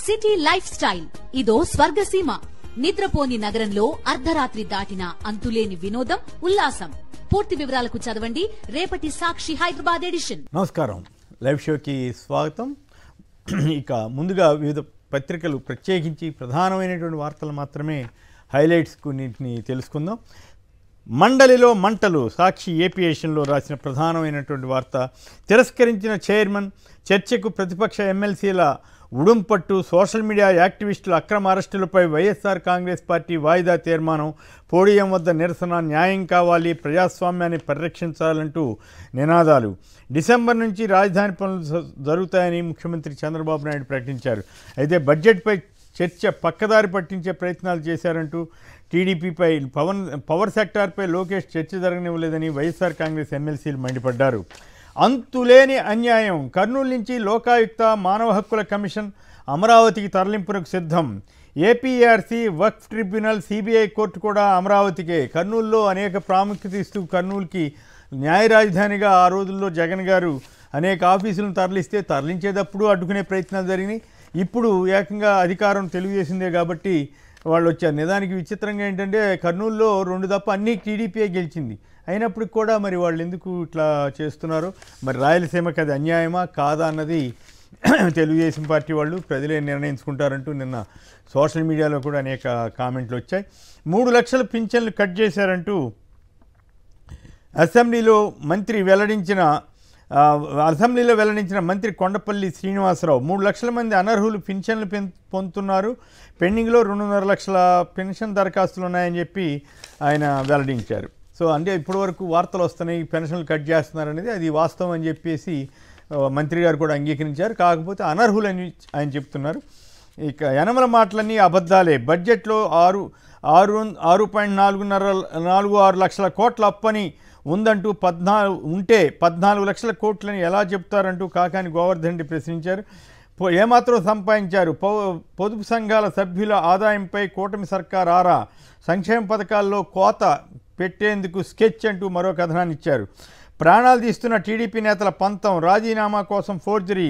City life style ఇదో స్వర్గసీమ నిద్రపోని నగరంలో అర్ధరాత్రి దాటిన అంతులేని వినోదం ఉల్లాసం పూర్తి వివరాలకు చదవండి రేపటి సాక్షి హైదరాబాద్ ఎడిషన్ నమస్కారం లైవ్ షోకి స్వాగతం ఇక ముందుగా వివిధ పత్రికలు ప్రత్యేకించి ప్రధానమైనటువంటి వార్తలు మాత్రమే హైలైట్స్ కొన్నింటిని తెలుసుకుందాం మండలిలో మంటలు సాక్షి ఏపీఏషన్లో రాసిన ప్రధానమైనటువంటి వార్త తిరస్కరించిన చైర్మన్ చర్చకు ప్రతిపక్ష ఎమ్మెల్సీల ఉడుంపట్టు సోషల్ మీడియా యాక్టివిస్టుల అక్రమ అరెస్టులపై వైఎస్ఆర్ కాంగ్రెస్ పార్టీ వాయిదా తీర్మానం పోడియం వద్ద నిరసన న్యాయం కావాలి ప్రజాస్వామ్యాన్ని పరిరక్షించాలంటూ నినాదాలు డిసెంబర్ నుంచి రాజధాని పనులు జ- జరుగుతాయని ముఖ్యమంత్రి చంద్రబాబు నాయుడు ప్రకటించారు అయితే బడ్జెట్పై చర్చ పక్కదారి పట్టించే ప్రయత్నాలు చేశారంటూ టీడీపీపై పవన్ పవర్ సెక్టార్పై లోకేష్ చర్చ జరగనివ్వలేదని వైఎస్ఆర్ కాంగ్రెస్ ఎమ్మెల్సీలు మండిపడ్డారు అంతులేని అన్యాయం కర్నూలు నుంచి లోకాయుక్త మానవ హక్కుల కమిషన్ అమరావతికి తరలింపునకు సిద్ధం ఏపీఆర్సీ వక్ఫ్ ట్రిబ్యునల్ సిబిఐ కోర్టు కూడా అమరావతికే కర్నూలులో అనేక ప్రాముఖ్యత ఇస్తూ కర్నూలుకి న్యాయ రాజధానిగా ఆ రోజుల్లో జగన్ గారు అనేక ఆఫీసులను తరలిస్తే తరలించేటప్పుడు అడ్డుకునే ప్రయత్నాలు జరిగినాయి ఇప్పుడు ఏకంగా అధికారం తెలుగుదేశందే కాబట్టి వాళ్ళు వచ్చారు నిజానికి విచిత్రంగా ఏంటంటే కర్నూలులో రెండు తప్ప అన్ని టీడీపీఏ గెలిచింది అయినప్పటికి కూడా మరి వాళ్ళు ఎందుకు ఇట్లా చేస్తున్నారు మరి రాయలసీమకి అది అన్యాయమా కాదా అన్నది తెలుగుదేశం పార్టీ వాళ్ళు ప్రజలే నిర్ణయించుకుంటారంటూ నిన్న సోషల్ మీడియాలో కూడా అనేక కామెంట్లు వచ్చాయి మూడు లక్షల పింఛన్లు కట్ చేశారంటూ అసెంబ్లీలో మంత్రి వెల్లడించిన ఆ, అసెంబ్లీలో వెల్లడించిన మంత్రి కొండపల్లి శ్రీనివాసరావు మూడు లక్షల మంది అనర్హులు పెన్షన్లు పెం పొందుతున్నారు పెండింగ్లో రెండున్నర లక్షల పెన్షన్ దరఖాస్తులు ఉన్నాయని చెప్పి ఆయన వెల్లడించారు సో అంటే ఇప్పటివరకు వార్తలు వస్తున్నాయి పెన్షన్లు కట్ చేస్తున్నారనేది అది వాస్తవం అని చెప్పేసి ఆ, మంత్రి గారు కూడా అంగీకరించారు కాకపోతే అనర్హులని ఆయన చెప్తున్నారు ఇక యనమల మాటలన్నీ అబద్ధాలే బడ్జెట్లో ఆరు ఆరు ఆరు పాయింట్ నాలుగున్నర నాలుగు ఆరు లక్షల కోట్ల అప్పని ఉందంటూ పద్నాలుగు ఉంటే పద్నాలుగు లక్షల కోట్లని ఎలా చెప్తారంటూ కాకాని గోవర్ధన్ రెడ్డి ప్రశ్నించారు పో- ఏమాత్రం సంపాదించారు పౌ- పొదుపు సంఘాల సభ్యుల ఆదాయంపై కూటమి సర్కార్ ఆరా సంక్షేమ పథకాల్లో కోత పెట్టేందుకు స్కెచ్ అంటూ మరో కథనాన్ని ఇచ్చారు ప్రాణాలు తీస్తున్న టీడీపీ నేతల పంతం రాజీనామా కోసం ఫోర్జరీ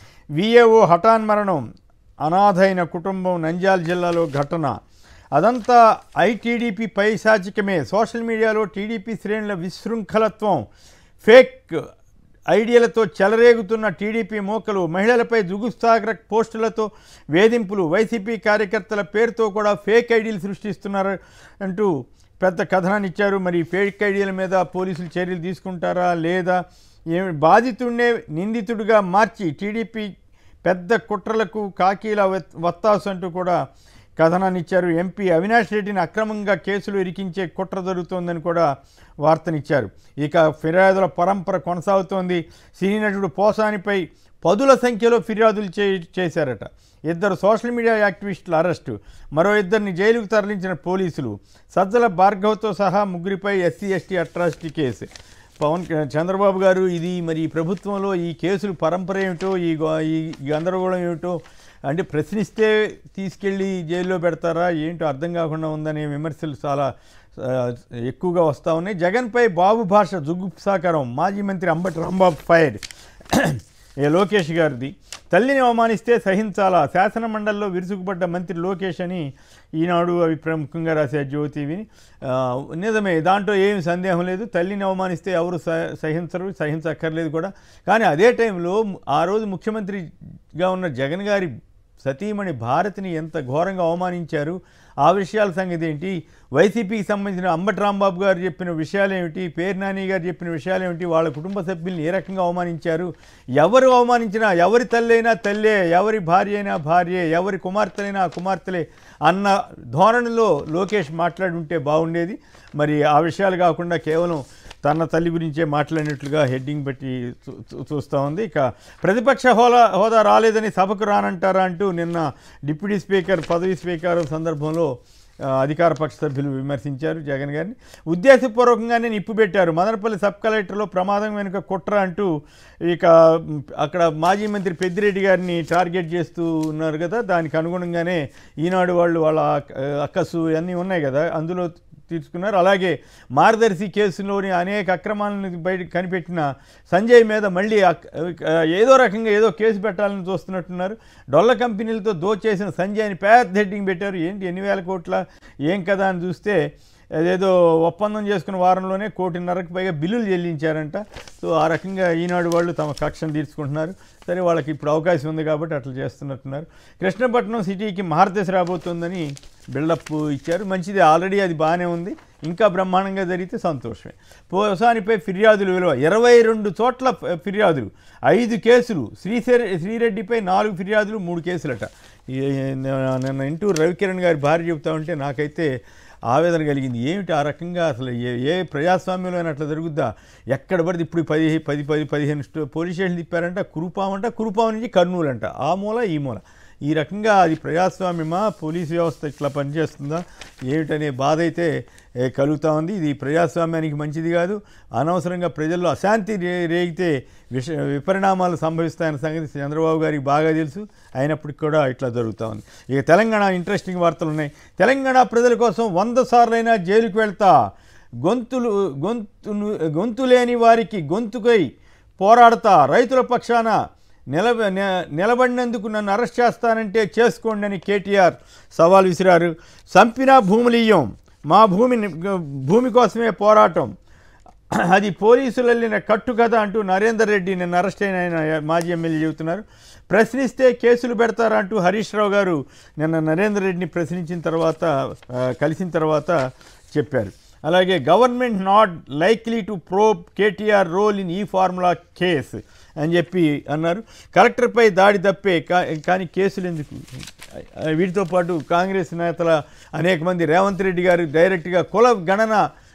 విఏఓ హఠాన్ మరణం అనాథైన కుటుంబం నంద్యాల జిల్లాలో ఘటన అదంతా ఐటీడీపీ పైశాచికమే సోషల్ మీడియాలో టీడీపీ శ్రేణుల విశృంఖలత్వం ఫేక్ ఐడియాలతో చెలరేగుతున్న టీడీపీ మోకలు మహిళలపై జుగుస్తాగ్ర పోస్టులతో వేధింపులు వైసీపీ కార్యకర్తల పేరుతో కూడా ఫేక్ ఐడీలు సృష్టిస్తున్నారు అంటూ పెద్ద కథనాన్ని ఇచ్చారు మరి ఈ ఫేక్ ఐడీల మీద పోలీసులు చర్యలు తీసుకుంటారా లేదా ఏమి బాధితుడినే నిందితుడిగా మార్చి టీడీపీ పెద్ద కుట్రలకు కాకీల వత్- వత్తాసు అంటూ కూడా కథనాన్ని ఇచ్చారు ఎంపీ అవినాష్ రెడ్డిని అక్రమంగా కేసులు ఇరికించే కుట్ర జరుగుతోందని కూడా వార్తనిచ్చారు ఇక ఫిర్యాదుల పరంపర కొనసాగుతోంది సినీ నటుడు పోసానిపై పదుల సంఖ్యలో ఫిర్యాదులు చే చేశారట ఇద్దరు సోషల్ మీడియా యాక్టివిస్టుల అరెస్టు మరో ఇద్దరిని జైలుకు తరలించిన పోలీసులు సజ్జల భార్గవ్తో సహా ముగ్గురిపై SC ST atrocity case Pawan క- చంద్రబాబు గారు ఇది మరి ఈ ప్రభుత్వంలో ఈ కేసులు పరంపర ఏమిటో ఈ గో- ఈ గందరగోళం ఏమిటో అంటే ప్రశ్నిస్తే తీసుకెళ్ళి జైల్లో పెడతారా ఏంటో అర్థం కాకుండా ఉందనే విమర్శలు చాలా ఆ, ఎక్కువగా వస్తూ ఉన్నాయి జగన్పై బాబు భాష జుగుప్సాకరం మాజీ మంత్రి అంబటి రాంబాబు ఫైర్ ఏ లోకేష్ గారిది తల్లిని అవమానిస్తే సహించాలా శాసన మండలిలో విరుచుకుపడ్డ మంత్రి లోకేష్ అని ఈనాడు అవి ప్రముఖంగా రాసే జ్యోతివిని ఆ, నిజమే దాంట్లో ఏమి సందేహం లేదు తల్లిని అవమానిస్తే ఎవరు స- సహించరు సహించక్కర్లేదు కూడా కానీ అదే టైంలో ఆ రోజు ముఖ్యమంత్రిగా ఉన్న జగన్ గారి సతీమణి భారతిని ఎంత ఘోరంగా అవమానించారు ఆ విషయాల సంగతి ఏంటి వైసీపీకి సంబంధించిన అంబటి రాంబాబు గారు చెప్పిన విషయాలు ఏమిటి పేరు నాని గారు చెప్పిన విషయాలు ఏమిటి వాళ్ళ కుటుంబ సభ్యుల్ని ఏ రకంగా అవమానించారు ఎవరు అవమానించినా ఎవరి తల్లైనా తల్లే ఎవరి భార్య అయినా భార్యే ఎవరి కుమార్తెలైనా కుమార్తెలే అన్న ధోరణిలో లోకేష్ మాట్లాడి ఉంటే బాగుండేది మరి ఆ విషయాలు కాకుండా కేవలం తన తల్లి గురించే మాట్లాడినట్లుగా హెడ్డింగ్ పెట్టి చూ- చూ- చూస్తూ ఉంది ఇక ప్రతిపక్ష హోదా హోదా రాలేదని సభకు రానంటారా అంటూ నిన్న డిప్యూటీ స్పీకర్ పదవి స్వీకారం సందర్భంలో ఆ, అధికార పక్ష సభ్యులు విమర్శించారు జగన్ గారిని ఉద్దేశపూర్వకంగానే నిప్పు పెట్టారు మదనపల్లి సబ్ కలెక్టర్లో ప్రమాదం వెనుక కుట్ర అంటూ ఇక మ్, అక్కడ మాజీ మంత్రి పెద్దిరెడ్డి గారిని టార్గెట్ చేస్తూ ఉన్నారు కదా దానికి అనుగుణంగానే ఈనాడు వాళ్ళు వాళ్ళ అక్క- అక్కసు అన్నీ ఉన్నాయి కదా అందులో తీసుకున్నారు అలాగే మార్గదర్శి కేసులోని అనేక అక్రమాలను బయట కనిపెట్టిన సంజయ్ మీద మళ్ళీ అక్- ఆ, ఏదో రకంగా ఏదో కేసు పెట్టాలని చూస్తున్నట్టున్నారు డొల్ల కంపెనీలతో దోచేసిన సంజయ్ని పెద్ద హెడ్డింగ్ పెట్టారు ఏంటి ఎన్ని వేల కోట్ల ఏం కదా అని చూస్తే అదేదో ఒప్పందం చేసుకున్న వారంలోనే కోటిన్నరకు పైగా బిల్లులు చెల్లించారంట సో ఆ రకంగా ఈనాడు వాళ్ళు తమ కక్షను తీర్చుకుంటున్నారు సరే వాళ్ళకి ఇప్పుడు అవకాశం ఉంది కాబట్టి అట్లా చేస్తున్నట్టున్నారు కృష్ణపట్నం సిటీకి మహారదశ రాబోతుందని బిల్డప్ ఇచ్చారు మంచిది ఆల్రెడీ అది బాగానే ఉంది ఇంకా బ్రహ్మాండంగా జరిగితే సంతోషమే పోసానిపై ఫిర్యాదులు విలువ ఇరవై రెండు చోట్ల ఫ- ఫిర్యాదులు ఐదు కేసులు శ్రీశర్ శ్రీరెడ్డిపై నాలుగు ఫిర్యాదులు మూడు కేసులట ఈ- నిన్న ఇంటూ రవికిరణ్ గారి భార్య చెబుతా ఉంటే నాకైతే ఆవేదన కలిగింది ఏమిటి ఆ రకంగా అసలు ఏ ఏ ప్రజాస్వామ్యంలో అయినా అట్లా జరుగుద్దా ఎక్కడ పడితే ఇప్పుడు పది పది పది పదిహేను స్టో- పోలీస్ స్టేషన్ తిప్పారంట కురుపాం అంట కురుపాం నుంచి కర్నూలు అంట ఆ మూల ఈ మూల ఈ రకంగా అది ప్రజాస్వామ్యమా పోలీసు వ్యవస్థ ఇట్లా పనిచేస్తుందా ఏమిటనే బాధ అయితే ఏ, కలుగుతా ఉంది ఇది ప్రజాస్వామ్యానికి మంచిది కాదు అనవసరంగా ప్రజల్లో అశాంతి రే రేగితే విష విపరిణామాలు సంభవిస్తాయన్న సంగతి చంద్రబాబు గారికి బాగా తెలుసు అయినప్పటికీ కూడా ఇట్లా జరుగుతూ ఉంది ఇక తెలంగాణ ఇంట్రెస్టింగ్ వార్తలు ఉన్నాయి తెలంగాణ ప్రజల కోసం వంద సార్లైనా జైలుకు వెళ్తా గొంతులు గొంతు గొంతు లేని వారికి గొంతుకై పోరాడతా రైతుల పక్షాన నిలబ ని- నిలబడినందుకు నన్ను అరెస్ట్ చేస్తానంటే చేసుకోండి అని కేటీఆర్ సవాల్ విసిరారు సంపినా భూములియ్యం మా భూమిని భూమి కోసమే పోరాటం అది పోలీసులు వెళ్ళిన కట్టు కదా అంటూ నరేందర్ రెడ్డి నిన్న అరెస్ట్ అయిన ఆయన మాజీ ఎమ్మెల్యే చెబుతున్నారు ప్రశ్నిస్తే కేసులు పెడతారా అంటూ హరీష్ రావు గారు నిన్న నరేందర్ రెడ్డిని ప్రశ్నించిన తర్వాత ఆ, కలిసిన తర్వాత చెప్పారు అలాగే government not likely to probe KTR role in E formula case అని చెప్పి అన్నారు కలెక్టర్పై దాడి తప్పే కా- కానీ కేసులు ఎందుకు ఆ, వీటితో పాటు కాంగ్రెస్ నేతల అనేక మంది రేవంత్ రెడ్డి గారు డైరెక్ట్గా కుల గణన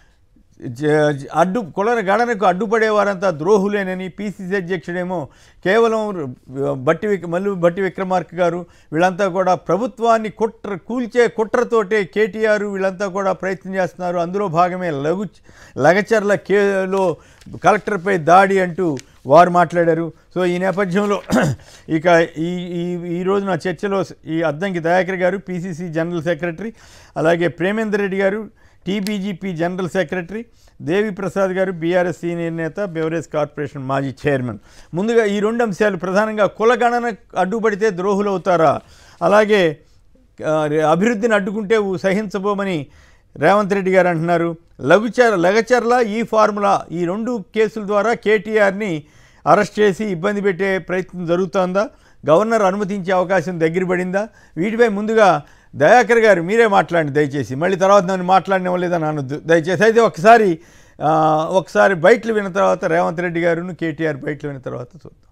జ- జ- అడ్డు కుల గణనకు అడ్డుపడేవారంతా ద్రోహులేనని పిసిసి అధ్యక్షుడేమో కేవలం బట్టి విక్ మల్లు బట్టి విక్రమార్క గారు వీళ్ళంతా కూడా ప్రభుత్వాన్ని కుట్ర కూల్చే కుట్రతోటే కేటీఆర్ వీళ్ళంతా కూడా ప్రయత్నం చేస్తున్నారు అందులో భాగమే లఘు లగచర్ల కేలో కలెక్టర్పై దాడి అంటూ వారు మాట్లాడారు సో ఈ నేపథ్యంలో ఇక ఈ ఈ ఈ రోజున చర్చలో ఈ అద్దంకి దయాకర్ గారు పిసిసి జనరల్ సెక్రటరీ అలాగే Premender Reddy garu TBJP general secretary Devi Prasad garu BRS senior నేత బెవరేజ్ కార్పొరేషన్ మాజీ చైర్మన్ ముందుగా ఈ రెండు అంశాలు ప్రధానంగా కులగణన అడ్డుపడితే ద్రోహులు అవుతారా అలాగే ఆ, అభివృద్ధిని అడ్డుకుంటే ఊ సహించబోమని రేవంత్ రెడ్డి గారు అంటున్నారు లఘుచర్ లగచర్ల ఈ ఫార్ములా ఈ రెండు కేసుల ద్వారా కేటీఆర్ని అరెస్ట్ చేసి ఇబ్బంది పెట్టే ప్రయత్నం జరుగుతోందా గవర్నర్ అనుమతించే అవకాశం దగ్గర పడిందా వీటిపై ముందుగా దయాకర్ గారు మీరే మాట్లాడండి దయచేసి మళ్ళీ తర్వాత నన్ను మాట్లాడినవ్వలేదని అనొద్దు దయచేసి అయితే ఒకసారి ఆ, ఒకసారి బయటలు విన్న తర్వాత రేవంత్ రెడ్డి గారును కేటీఆర్ బయటలు విన్న తర్వాత చూద్దాం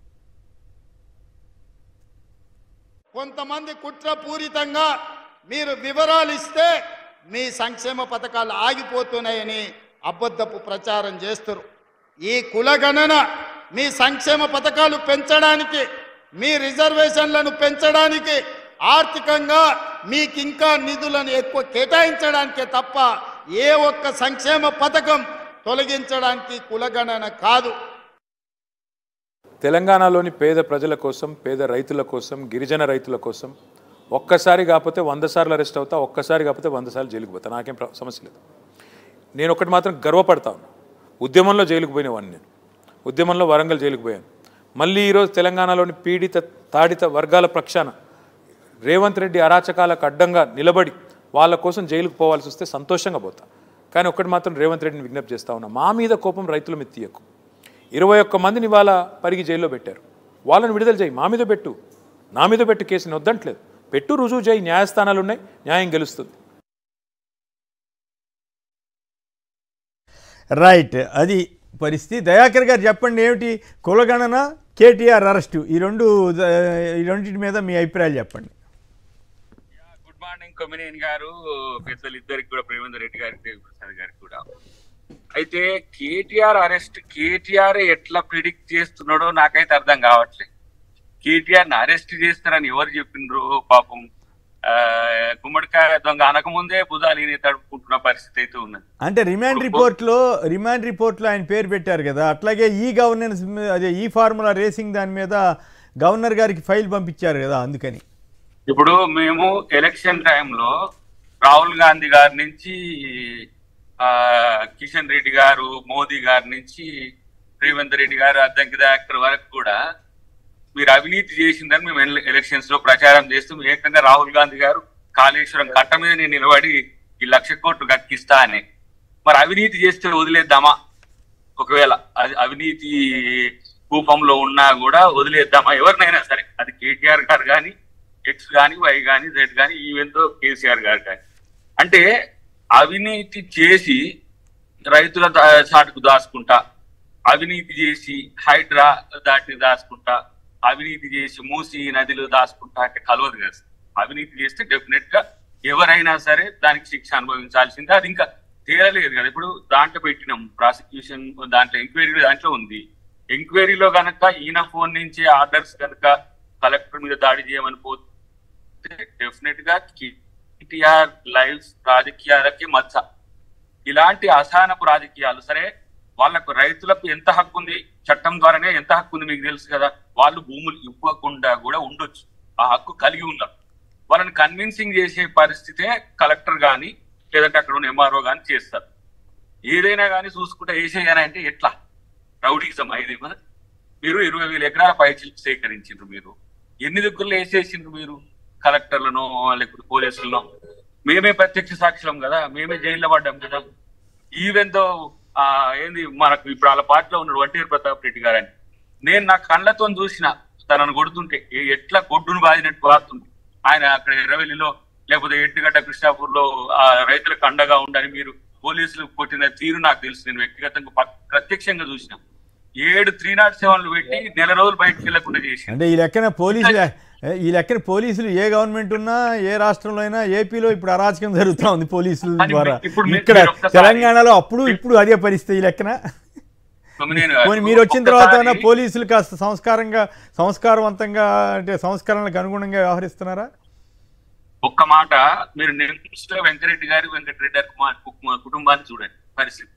కొంతమంది కుట్రపూరితంగా మీరు వివరాలు ఇస్తే మీ సంక్షేమ పథకాలు ఆగిపోతున్నాయని అబద్ధపు ప్రచారం చేస్తారు ఈ కులగణన మీ సంక్షేమ పథకాలు పెంచడానికి మీ రిజర్వేషన్లను పెంచడానికి ఆర్థికంగా మీకు ఇంకా నిధులను ఎక్కువ కేటాయించడానికే తప్ప ఏ ఒక్క సంక్షేమ పథకం తొలగించడానికి కులగణన కాదు తెలంగాణలోని పేద ప్రజల కోసం పేద రైతుల కోసం గిరిజన రైతుల కోసం ఒక్కసారి కాకపోతే వంద సార్లు అరెస్ట్ అవుతా ఒక్కసారి కాకపోతే వంద సార్లు జైలుకు పోతా నాకేం ప్ర- సమస్య లేదు నేను ఒకటి మాత్రం గర్వపడతా ఉన్నా ఉద్యమంలో జైలుకు పోయినవాడిని నేను ఉద్యమంలో వరంగల్ జైలుకు పోయాను మళ్ళీ ఈరోజు తెలంగాణలోని పీడిత తాడిత వర్గాల పక్షాన రేవంత్ రెడ్డి అరాచకాలకు అడ్డంగా నిలబడి వాళ్ళ కోసం జైలుకు పోవాల్సి వస్తే సంతోషంగా పోతా కానీ ఒకటి మాత్రం రేవంత్ రెడ్డిని విజ్ఞప్తి చేస్తా ఉన్నా మా మీద కోపం రైతుల మీద తీయకు ఇరవై ఒక్క మందిని వాళ్ళ పరిగి జైల్లో పెట్టారు వాళ్ళని విడుదల చేయి మా మీద పెట్టు నా మీద పెట్టు కేసుని వద్దంటలేదు పెట్టు రుజువు చేయి న్యాయస్థానాలు ఉన్నాయి న్యాయం గెలుస్తుంది రైట్ అది పరిస్థితి దయాకర్ గారు చెప్పండి ఏమిటి కులగణన కేటీఆర్ అరెస్టు ఈ రెండు ద- ఈ రెండింటి మీద మీ అభిప్రాయాలు చెప్పండి గుడ్ మార్నింగ్ కొమినేని గారు పెద్దలు ఇద్దరికి కూడా ప్రేమేందర్ రెడ్డి గారికి దేవి ప్రసాద్ గారికి కూడా అయితే కేటీఆర్ అరెస్ట్ కేటీఆర్ ఎట్లా ప్రిడిక్ట్ చేస్తున్నాడో నాకైతే అర్థం కావట్లేదు కేటీఆర్ ని అరెస్ట్ చేస్తారని ఎవరు చెప్పిండ్రు పాపం ఆ, గుమ్మడికాయ దొంగ అనకముందే బుధాలీని తడుపుకుంటున్న పరిస్థితి అయితే ఉన్నది అంటే రిమాండ్ రిపోర్ట్లో రిమాండ్ రిపోర్ట్లో ఆయన పేరు పెట్టారు కదా అట్లాగే ఈ గవర్నెన్స్ మీ- అదే ఈ ఫార్ములా రేసింగ్ దాని మీద గవర్నర్ గారికి ఫైల్ పంపించారు కదా అందుకని ఇప్పుడు మేము ఎలక్షన్ టైంలో రాహుల్ గాంధీ గారి నుంచి ఆ కిషన్ రెడ్డి గారు మోదీ గారి నుంచి రేవంత్ రెడ్డి గారు అద్దంకి దయాకర్ వరకు కూడా మీరు అవినీతి చేసిందని మేము ఎల- ఎలక్షన్స్ లో ప్రచారం చేస్తూ ఏకంగా రాహుల్ గాంధీ గారు కాళేశ్వరం కట్ట మీద నేను నిలబడి ఈ లక్ష కోట్లు గక్కిస్తా అని మరి అవినీతి చేస్తే వదిలేద్దామా ఒకవేళ అది అవినీతి కూపంలో ఉన్నా కూడా వదిలేద్దామా ఎవరినైనా సరే అది కేటీఆర్ గారు కానీ ఎక్స్ కానీ వై కానీ జెడ్ కానీ ఈవెంతో కేసీఆర్ గారు కానీ అంటే అవినీతి చేసి రైతుల దా- చాటుకు దాచుకుంటా అవినీతి చేసి హైడ్రా దాటిని దాచుకుంటా అవినీతి చేసి మూసి నదిలో దాచుకుంటా అంటే కలవదు కదా సార్. అవినీతి చేస్తే డెఫినెట్ గా ఎవరైనా సరే దానికి శిక్ష అనుభవించాల్సిందే అది ఇంకా తేలలేదు కదా ఇప్పుడు దాంట్లో పెట్టినాం ప్రాసిక్యూషన్ దాంట్లో ఎంక్వైరీ దాంట్లో ఉంది ఎంక్వైరీలో గనక ఈయన ఫోన్ నుంచి ఆర్డర్స్ కనుక కలెక్టర్ మీద దాడి చేయమని పోతే డెఫినెట్ గా కేటీఆర్ లైవ్స్ రాజకీయాలకి మచ్చ ఇలాంటి అసహనపు రాజకీయాలు సరే వాళ్ళకు రైతులకు ఎంత హక్కు ఉంది చట్టం ద్వారానే ఎంత హక్కు ఉంది మీకు తెలుసు కదా వాళ్ళు భూములు ఇవ్వకుండా కూడా ఉండొచ్చు ఆ హక్కు కలిగి ఉన్నారు వాళ్ళని కన్విన్సింగ్ చేసే పరిస్థితే కలెక్టర్ గాని లేదంటే అక్కడ ఉన్న ఎంఆర్ఓ గాని చేస్తారు ఏదైనా కానీ చూసుకుంటే వేసేయని అంటే ఎట్లా రౌడీజం ఐదు మన మీరు ఇరవై వేల ఎకరాల పైచీలకు సేకరించిండ్రు మీరు ఎన్ని దగ్గరలో వేసేసిండ్రు మీరు కలెక్టర్లను లేకపోతే పోలీసులను మేమే ప్రత్యక్ష సాక్షులం కదా మేమే జైల్లో పడ్డాం కదా ఈవెన్ తో ఆ ఏంది మనకు ఇప్పుడు వాళ్ళ పార్టీలో ఉన్నాడు వంటేరు ప్రతాప్ రెడ్డి గారని నేను నా కళ్ళతో చూసిన తనను కొడుతుంటే ఏ- ఎట్లా గొడ్డును బాదినట్టు బాదుతుంది ఆయన అక్కడ ఎర్రవెల్లిలో లేకపోతే ఎట్టుగడ్డ కృష్ణాపూర్ లో ఆ రైతులకు అండగా ఉండని మీరు పోలీసులు కొట్టిన తీరు నాకు తెలుసు నేను వ్యక్తిగతంగా పక్- ప్రత్యక్షంగా చూసిన ఏడు త్రీ నాట్ సెవెన్లు పెట్టి నెల రోజులు బయటకు వెళ్లకుండా చేసి అంటే ఈ లెక్కన పోలీసులు ఈ లెక్కన పోలీసులు ఏ గవర్నమెంట్ ఉన్నా ఏ రాష్ట్రంలో అయినా ఏపీలో ఇప్పుడు అరాచకం జరుగుతూ ఉంది పోలీసుల కానీ ద్వారా ఇప్పుడు మీరు- ఇక్కడ మీరు ఒక్కసారి- తెలంగాణలో అప్పుడు ఇప్పుడు అదే పరిస్థితి ఈ లెక్కన నేను పోనీ మీరు వచ్చిన తర్వాత ఒక్కసారి- పోలీసులు కాస్త సంస్కారంగా సంస్కారవంతంగా అంటే సంస్కరణలకు అనుగుణంగా వ్యవహరిస్తున్నారా ఒక్క మాట మీరు నిమ్స్ లో వెంకరెడ్డి గారి వెంకటరెడ్డి గారి కుమార్ కు- కుటుంబాన్ని చూడండి పరిస్థితి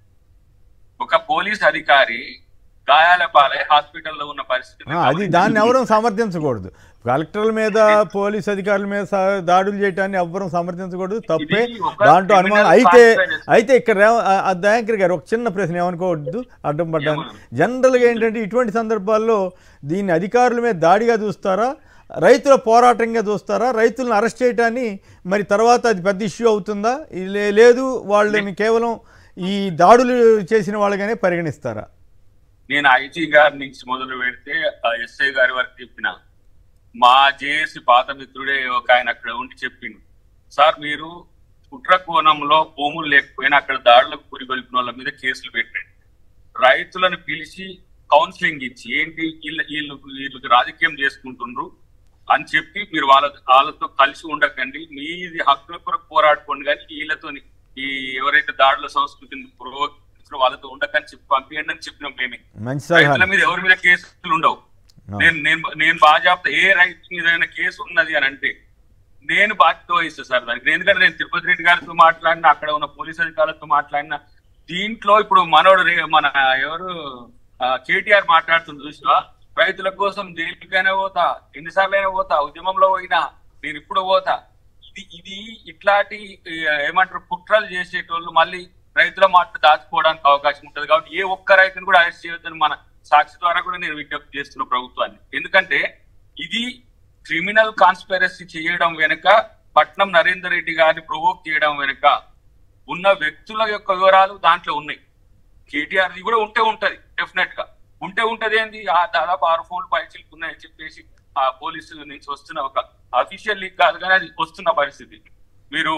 ఒక పోలీస్ అధికారి గాయాల పాలై హాస్పిటల్లో ఉన్న పరిస్థితి ఆ, అది దాన్ని ఎవరూ సమర్థించకూడదు కలెక్టర్ల మీద పోలీస్ అధికారుల మీద స- దాడులు చేయటాన్ని ఎవ్వరూ సమర్థించకూడదు తప్పే ఇది ఒక దాంట్లో అనుమానం criminal అయితే consequence. అయితే ఇక్కడ రేవ- ఆ- ఆ దయాంకర్ గారు ఒక చిన్న ప్రశ్న ఏమనుకోవద్దు అడ్డం పడ్డాను జనరల్గా ఏంటంటే ఇటువంటి సందర్భాల్లో దీన్ని అధికారుల మీద దాడిగా చూస్తారా రైతుల పోరాటంగా చూస్తారా రైతులను అరెస్ట్ చేయటాన్ని మరి తర్వాత అది పెద్ద ఇష్యూ అవుతుందా ఇది లే- లేదు వాళ్ళని కేవలం ఈ దాడులు చేసిన వాళ్ళగానే పరిగణిస్తారా నేను ఐజీ గారి నుంచి మొదలు పెడితే ఆ ఎస్ఐ గారి వరకు చెప్పిన మా జేఏసీ పాత మిత్రుడే ఒక ఆయన అక్కడ ఉండి చెప్పిండు సార్ మీరు కుట్ర కోణంలో భూములు లేకపోయినా అక్కడ దాడులకు పురిగొల్పిన వాళ్ళ మీద కేసులు పెట్టండి రైతులను పిలిచి కౌన్సిలింగ్ ఇచ్చి ఏంటి వీళ్ళ వీళ్ళు వీళ్ళకి రాజకీయం చేసుకుంటుండ్రు అని చెప్పి మీరు వాళ్ళ వాళ్ళతో కలిసి ఉండకండి మీది హక్కుల కొరకు పోరాడుకోండి కానీ వీళ్ళతో ఈ ఎవరైతే దాడుల సంస్కృతిని పురోగతించారో వాళ్ళతో ఉండకని చెప్పి పంపించండి అని చెప్పినాం మేమే మంచి సలహా రైతుల మీద ఎవరి మీద కేసులు ఉండవు ఆ. నేను నేను నేను బాగా చెప్తా ఏ రైతు మీద ఏదైనా కేసు ఉన్నది అని అంటే నేను బాధ్యత వహిస్తా సార్ దానికి ఎందుకంటే నేను తిరుపతి రెడ్డి గారితో మాట్లాడిన అక్కడ ఉన్న పోలీస్ అధికారులతో మాట్లాడిన దీంట్లో ఇప్పుడు మనోడు రే- మన ఎవరు కేటీఆర్ మాట్లాడుతుంది చూసినా రైతుల కోసం జైలుకైనా పోతా ఎన్నిసార్లు అయినా పోతా ఉద్యమంలో పోయినా నేను ఇప్పుడు పోతా ఇది ఇది ఇట్లాంటి ఆ, ఏమంటారు కుట్రలు చేసేటోళ్ళు మళ్ళీ రైతుల మాట దాచుకోవడానికి అవకాశం ఉంటుంది కాబట్టి ఏ ఒక్క రైతుని కూడా అరెస్ట్ చేయొద్దని మన సాక్షి ద్వారా కూడా నేను విజ్ఞప్తి చేస్తున్న ప్రభుత్వాన్ని ఎందుకంటే ఇది క్రిమినల్ కాన్స్పిరసీ చేయడం వెనుక పట్నం నరేందర్ రెడ్డి గారిని ప్రొవోక్ చేయడం వెనుక ఉన్న వ్యక్తుల యొక్క వివరాలు దాంట్లో ఉన్నాయి కేటీఆర్ కూడా ఉంటే ఉంటది డెఫినెట్ గా ఉంటే ఉంటది ఏంది ఆ దాదాపు ఆరు ఫోన్లు పైచిల్కి ఉన్నాయని చెప్పేసి ఆ పోలీసుల నుంచి వస్తున్న ఒక అఫీషియల్ లీక్ కాదు కానీ అది వస్తున్న పరిస్థితి మీరు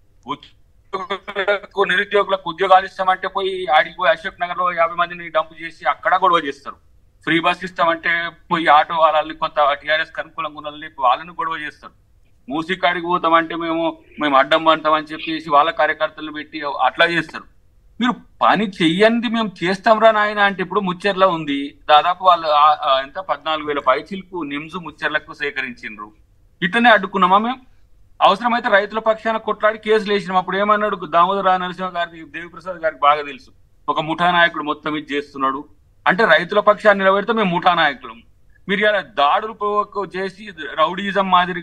ఉద్యోగులకు నిరుద్యోగులకు ఉద్యోగాలు ఇస్తామంటే పోయి ఆడికి పోయి అశోక్ నగర్ లో యాభై మందిని డంపు చేసి అక్కడ గొడవ చేస్తారు ఫ్రీ బస్ ఇస్తామంటే పోయి ఆటో వాళ్ళని కొంత టీఆర్ఎస్ అనుకూలంగా ఉన్న వాళ్ళని వాళ్ళని గొడవ చేస్తారు మూసి కాడికి పోతామంటే మేము మేము అడ్డం పంటామని చెప్పేసి వాళ్ళ కార్యకర్తలను పెట్టి అట్లా చేస్తారు మీరు పని చెయ్యండి మేము చేస్తాంరా నాయన అంటే ఇప్పుడు ముచ్చర్ల ఉంది దాదాపు వాళ్ళు ఆ- ఆ ఎంత పద్నాలుగు వేల పైచీలకు నిమ్స్ ముచ్చర్లకు సేకరించిండ్రు ఇట్లనే అడ్డుకున్నామా మేము అవసరమైతే రైతుల పక్షాన కొట్లాడి కేసులు వేసినాం అప్పుడు ఏమన్నాడు దామోదర నరసింహ గారికి దేవిప్రసాద్ గారికి బాగా తెలుసు ఒక ముఠా నాయకుడు మొత్తం ఇది చేస్తున్నాడు అంటే రైతుల పక్షాన్ని నిలబెడితే మేము ముఠా నాయకులం మీరు ఇలా దాడులు ప్రవోక్ చేసి రౌడీజం మాదిరిగా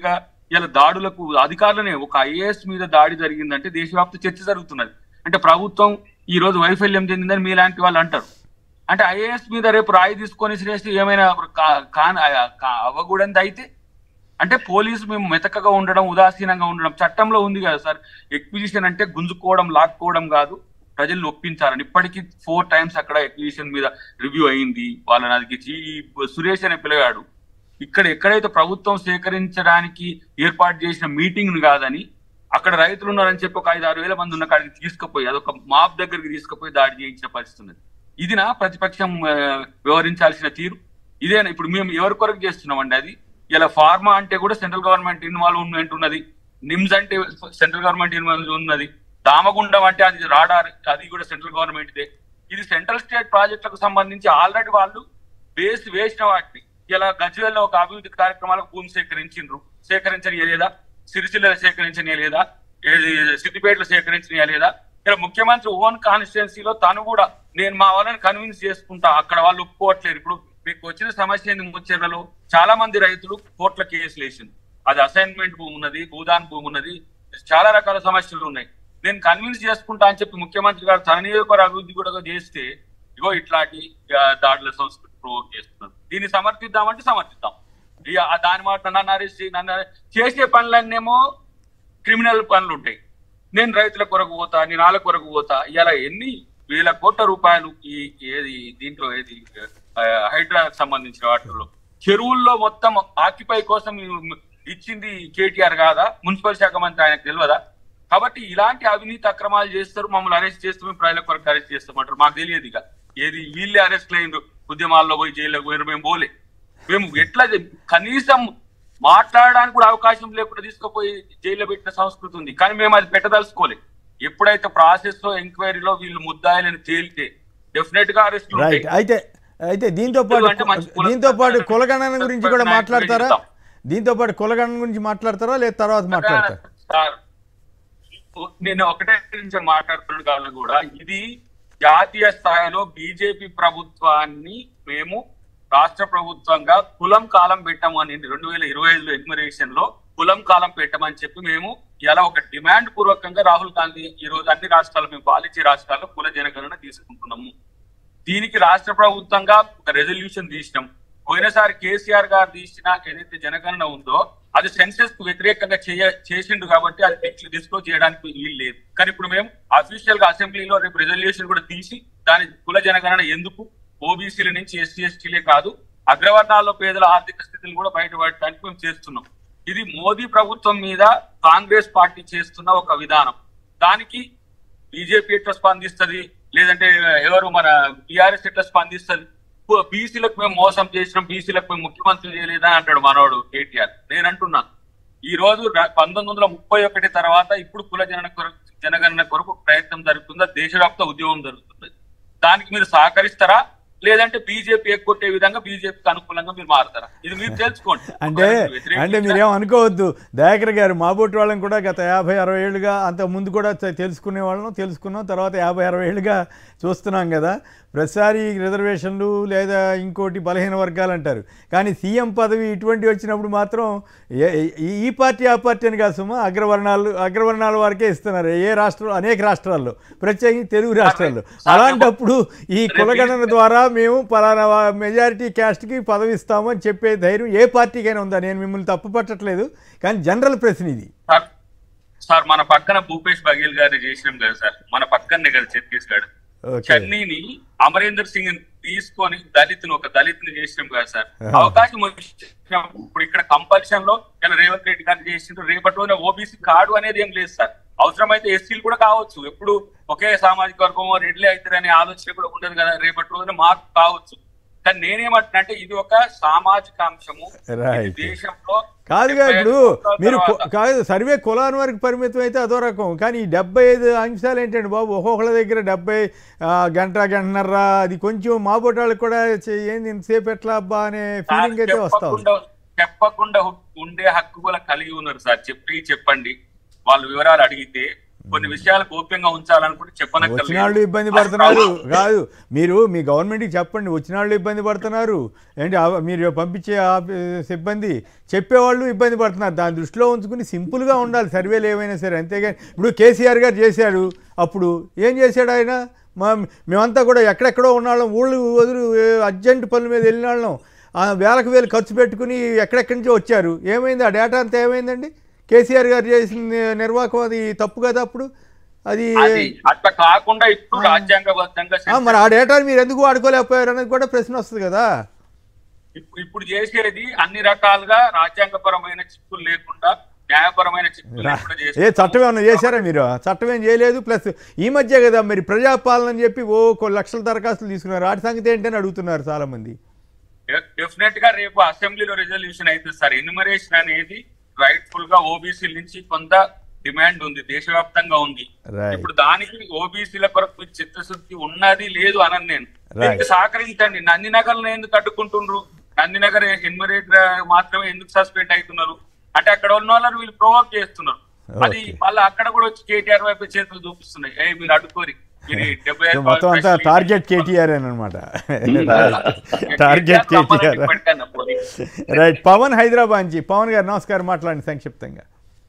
ఇలా దాడులకు అధికారులనే ఒక ఐఏఎస్ మీద దాడి జరిగిందంటే దేశవ్యాప్త చర్చ జరుగుతున్నది అంటే ప్రభుత్వం ఈ రోజు వైఫల్యం చెందిందని మీలాంటి వాళ్ళు అంటారు అంటే ఐఏఎస్ మీద రేపు రాయి తీసుకొని శ్రేష్ఠ ఏమైనా కా- కాన్ కా- అవ్వకూడదు అయితే అంటే పోలీసు మేము మెతకగా ఉండడం ఉదాసీనంగా ఉండడం చట్టంలో ఉంది కదా సార్ ఎక్విజిషన్ అంటే గుంజుకోవడం లాక్కోవడం కాదు ప్రజల్ని ఒప్పించాలని ఇప్పటికీ ఫోర్ టైమ్స్ అక్కడ ఎక్విజిషన్ మీద రివ్యూ అయింది వాళ్ళని అది ఈ సురేష్ అనే పిల్లగాడు ఇక్కడ ఎక్కడైతే ప్రభుత్వం సేకరించడానికి ఏర్పాటు చేసిన మీటింగ్ కాదని అక్కడ రైతులు ఉన్నారని చెప్పి ఒక ఐదు ఆరు వేల మంది ఉన్న కాడికి తీసుకుపోయి అదొక మాప్ దగ్గరికి తీసుకుపోయి దాడి చేయించిన పరిస్థితి ఉన్నది ఇది నా ప్రతిపక్షం ఆ, వ్యవహరించాల్సిన తీరు ఇదేనా ఇప్పుడు మేము ఎవరి కొరకు చేస్తున్నామండి అది ఇలా ఫార్మా అంటే కూడా సెంట్రల్ గవర్నమెంట్ ఇన్వాల్వ్మెంట్ ఉన్నది నిమ్స్ అంటే సెంట్రల్ గవర్నమెంట్ ఇన్వాల్వ్ ఉన్నది దామగుండం అంటే అది రాడార్ అది కూడా సెంట్రల్ గవర్నమెంట్దే ఇది సెంట్రల్ స్టేట్ ప్రాజెక్టులకు సంబంధించి ఆల్రెడీ వాళ్ళు బేస్ వేసిన వాటిని ఇలా గజ్వేల్లో ఒక అభివృద్ధి కార్యక్రమాలకు భూమి సేకరించిండ్రు సేకరించనీయలేదా సిరిసిల్ల సేకరించనీయలేదా ఏది సిద్దిపేటలో సేకరించనీయలేదా ఇలా ముఖ్యమంత్రి ఓన్ కాన్స్టిట్యున్సీలో తను కూడా నేను మా వాళ్ళని కన్విన్స్ చేసుకుంటా అక్కడ వాళ్ళు ఒప్పుకోవట్లేరు ఇప్పుడు మీకు వచ్చిన సమస్య ఏంది ముచ్చెర్లలో చాలా మంది రైతులు కోర్టుల కేసులు వేసింది అది అసైన్మెంట్ భూమి ఉన్నది భూదాన్ భూమి ఉన్నది చాలా రకాల సమస్యలు ఉన్నాయి నేను కన్విన్స్ చేసుకుంటా అని చెప్పి ముఖ్యమంత్రి గారు తన నియోజకవర్గ అభివృద్ధి కూడా చేస్తే ఇగో ఇట్లాంటి ఆ, దాడుల సంస్కృతి ప్రొవోక్ చేస్తున్నారు దీన్ని సమర్థిద్దామంటే సమర్థిద్దాం ఇక ఆ దాని మాట నన్ను అరెస్ట్ చేయి, నన్ను arrest- చేసే పనులన్నేమో క్రిమినల్ పనులు ఉంటాయి నేను రైతుల కొరకు పోతా నేను వాళ్ళ కొరకు పోతా ఇలా ఎన్ని వేల కోట్ల రూపాయలు ఈ ఏది దీంట్లో ఏది ఆ, హైడ్రాకి సంబంధించిన వాటిల్లో చెరువుల్లో మొత్తం ఆక్యుపై కోసం ఇచ్చింది కేటీఆర్ కాదా మున్సిపల్ శాఖ మంత్రి ఆయనకు తెలియదా కాబట్టి ఇలాంటి అవినీతి అక్రమాలు చేస్తారు మమ్మల్ని అరెస్ట్ చేస్తే మేము ప్రజల కొరకు అరెస్ట్ చేస్తామంటారు మాకు తెలియదు ఇక ఏది వీళ్ళే అరెస్ట్ అయిండ్రు ఉద్యమాల్లో పోయి జైల్లోకి పోయిన మేము పోలే మేము ఎట్లా చే- కనీసం మాట్లాడడానికి కూడా అవకాశం లేకుండా తీసుకుపోయి జైల్లో పెట్టిన సంస్కృతి ఉంది కానీ మేము అది పెట్టదలుచుకోలే ఎప్పుడైతే ప్రాసెస్ లో ఎంక్వైరీలో వీళ్ళు ముద్దాయిలని తేలితే డెఫినెట్ గా అరెస్ట్ రైట్ అయితే అయితే దీంతో పాటు అంటే మంచి కుల- దీంతో పాటు కులగణన గురించి కూడా నాయకులు మాట్లాడతారా చెప్తాం. దీంతో పాటు కులగణన గురించి మాట్లాడతారా లేదా తర్వాత మాట్లాడతారా సార్ నేను ఒకటే నిమిషం మాట్లాడుతున్నాను కావాలి కూడా ఇది జాతీయ స్థాయిలో బీజేపీ ప్రభుత్వాన్ని మేము రాష్ట్ర ప్రభుత్వంగా కులం కాలం పెట్టమని రెండు వేల ఇరవై ఐదులో ఎన్మరేషన్ లో కులం కాలం పెట్టమని చెప్పి మేము ఇలా ఒక డిమాండ్ పూర్వకంగా రాహుల్ గాంధీ ఈ రోజు అన్ని రాష్ట్రాలు మేము పాలించే రాష్ట్రాల్లో కుల జనగణన తీసుకుంటున్నాము దీనికి రాష్ట్ర ప్రభుత్వంగా ఒక రెజల్యూషన్ తీసినాం పోయినసారి కేసీఆర్ గారు తీసిన ఏదైతే జనగణన ఉందో అది సెన్సెస్ కు వ్యతిరేకంగా చేయ చేసిండు కాబట్టి అది డిస్క్లోజ్ చేయడానికి వీలు లేదు కానీ ఇప్పుడు మేము అఫీషియల్ గా అసెంబ్లీలో రేపు రెజల్యూషన్ కూడా తీసి దాని కుల జనగణన ఎందుకు ఓబీసీల నుంచి ఎస్సీ ఎస్టీలే కాదు అగ్రవర్ణాల్లో పేదల ఆర్థిక స్థితిని కూడా బయటపడటానికి మేము చేస్తున్నాం ఇది మోదీ ప్రభుత్వం మీద కాంగ్రెస్ పార్టీ చేస్తున్న ఒక విధానం దానికి బీజేపీ ఎట్లా స్పందిస్తది లేదంటే ఎవరు మన టిఆర్ఎస్ ఎట్లా స్పందిస్తది బీసీలకు మేము మోసం చేసినాం బీసీలకు మేము ముఖ్యమంత్రి చేయలేదా అంటాడు మనోడు కేటీఆర్ నేను అంటున్నా ఈ రోజు ర- పంతొమ్మిది వందల ముప్పై ఒకటి తర్వాత ఇప్పుడు కుల జనన కొరకు జనగణన కొరకు ప్రయత్నం జరుగుతుందా దేశవ్యాప్త ఉద్యమం జరుగుతుంది దానికి మీరు సహకరిస్తారా లేదంటే బీజేపీ ఎక్కొట్టే విధంగా బీజేపీకి అనుకూలంగా మీరు మారుతారా ఇది మీరు తెలుసుకోండి అంటే ఒకవేళ వ్యతిరేకించినా- అంటే మీరేం అనుకోవద్దు దయాకర్ గారు మాబోటి వాళ్ళని కూడా గత యాభై అరవై ఏళ్ళుగా అంత ముందు కూడా తె- తెలుసుకునే వాళ్ళం తెలుసుకున్నాం తర్వాత యాభై అరవై ఏళ్ళుగా చూస్తున్నాం కదా ప్రతిసారి రిజర్వేషన్లు లేదా ఇంకోటి బలహీన వర్గాలు అంటారు కానీ సీఎం పదవి ఇటువంటి వచ్చినప్పుడు మాత్రం ఏ- ఈ- ఈ పార్టీ ఆ పార్టీ అని కాదు సుమా అగ్రవర్ణాలు అగ్రవర్ణాల వారికే ఇస్తున్నారు ఏ రాష్ట్రం అనేక రాష్ట్రాల్లో ప్రత్యేకించి తెలుగు రాష్ట్రాల్లో అలాంటప్పుడు ఈ కులగణన ద్వారా మేము పలానా మెజారిటీ క్యాస్ట్కి పదవి ఇస్తాము అని చెప్పే ధైర్యం ఏ పార్టీకైనా ఉందా నేను మిమ్మల్ని తప్పు పట్టట్లేదు కానీ జనరల్ ప్రశ్న ఇది సార్ సార్ మన పక్కన భూపేష్ బఘేల్ గారు చేసినాం కదా సార్ మన పక్కనే కదా ఛత్తీస్గఢ్ ఓకే చన్నీని అమరేందర్ సింగ్ తీసుకొని దళితుని ఒక దళితుని చేసినాం కదా సార్ ఆ. అవకాశం వచ్చినప్పుడు ఇప్పుడు ఇక్కడ కంపల్షన్ లో ఇలా రేవంత్ రెడ్డి గారు చేసిండ్రు రేపటి రోజున ఓబీసీ కార్డు అనేది ఏం లేదు సార్ అవసరమైతే ఎస్సీలు కూడా కావచ్చు ఎప్పుడు ఒకే సామాజిక వర్గం రెడ్లే అవుతారనే ఆలోచన కూడా ఉండదు కదా రేపటి రోజున మార్పు కావచ్చు కానీ నేనేమంటున్నా ఇది ఒక సామాజిక అంశము ఇది Right. దేశంలో కాదుగా డెబ్బై ఇప్పుడు ఐదు సంవత్సరాల మీరు కొ- తర్వాత- కాదు సర్వే కులాన్ వరకు పరిమితం అయితే అదో రకం కానీ ఈ డెబ్బై ఐదు అంశాలు ఏంటండి బాబు ఒక్కొక్కళ్ళ దగ్గర డెబ్బై ఆ, గంట గంటన్నర అది కొంచెం మాబోటాళ్ళకి కూడా చే- ఏంది ఇంతసేపు ఎట్లా అబ్బా అనే ఫీలింగ్ అయితే వస్తా ఉంది చెప్పకుండా చెప్పకుండా ఉండే హక్కు కూడా కలిగి ఉన్నారు సార్ చెప్పి చెప్పండి వాళ్ళు వివరాలు అడిగితే కొన్ని విషయాలు గోప్యంగా ఉంచాలనుకుంటే వచ్చిన వాళ్ళు చెప్పనక్కర్లేదు ఇబ్బంది పడుతున్నారు కాదు మీరు మీ గవర్నమెంట్కి చెప్పండి వచ్చిన వాళ్ళు ఇబ్బంది పడుతున్నారు ఏంటి ఆ- మీరు పంపించే ఆ సిబ్బంది చెప్పేవాళ్ళు ఇబ్బంది పడుతున్నారు దాని దృష్టిలో ఉంచుకుని సింపుల్గా ఉండాలి సర్వేలు ఏమైనా సరే అంతేగాని ఇప్పుడు కేసీఆర్ గారు చేశాడు అప్పుడు ఏం చేశాడు ఆయన మా మేమంతా కూడా ఎక్కడెక్కడో ఉన్నాళ్ళం ఊళ్ళు వదులు అర్జెంట్ పనుల మీద వెళ్ళిన వాళ్ళం ఆ వేలకు వేలు ఖర్చు పెట్టుకుని ఎక్కడెక్కడి నుంచో వచ్చారు ఏమైంది ఆ డేటా అంతా ఏమైందండి కేసీఆర్ గారు చేసిన నిర్వాహకం అది తప్పు కదా అప్పుడు అది అది అట్లా కాకుండా ఇప్పుడు రాజ్యాంగబద్ధంగా ఆ, మరి ఆ డేటాని మీరు ఎందుకు వాడుకోలేకపోయారు అనేది కూడా ప్రశ్న వస్తుంది కదా ఇప్పుడు ఇప్పుడు చేసేది అన్ని రకాలుగా రాజ్యాంగపరమైన చిక్కులు లేకుండా న్యాయపరమైన చిక్కులు రా- లేకుండా ఏ చేస్తున్నారు. చట్టం ఏమన్నా చేశారా మీరు చట్టం ఏం చేయలేదు ప్లస్ ఈ మధ్య కదా మరి ప్రజాపాలన అని చెప్పి ఓ కొన్ని లక్షల దరఖాస్తులు తీసుకున్నారు వాటి సంగతి ఏంటని అడుగుతున్నారు చాలా మంది డెఫినెట్ గా రేపు అసెంబ్లీలో రెజల్యూషన్ అయితే సార్ ఎన్యుమరేషన్ అనేది రైట్ఫుల్ గా ఓబీసీ నుంచి కొంత డిమాండ్ ఉంది దేశవ్యాప్తంగా ఉంది Right. ఇప్పుడు దానికి ఓబీసీల కొరకు మీకు చిత్తశుద్ధి ఉన్నది లేదు అనని నేను Right. దీనికి సహకరించండి నందినగర్ ఎందుకు అడ్డుకుంటుండ్రు నందినగర్ ఎన్యుమరేట్ మాత్రమే ఎందుకు సస్పెండ్ అవుతున్నారు అంటే అక్కడ ఉన్న వాళ్ళని వీళ్ళు ప్రొవోక్ చేస్తున్నారు అది Okay. మళ్ళీ అక్కడ కూడా వచ్చి కేటీఆర్ వైపు చేతులు చూపిస్తున్నాయి ఏ మీరు అడ్డుకోరి మీరు డెబ్బై సో ఐదు మొత్తం అంతా ప్రశ్నలు టార్గెట్ కేటీఆర్ అనమాట టార్గెట్ కేటీఆర్ కేటీఆర్ ఇప్పటికన్నా పోనీ. రైట్ పవన్ హైదరాబాద్ నుంచి పవన్ గారు నమస్కారం మాట్లాడండి సంక్షిప్తంగా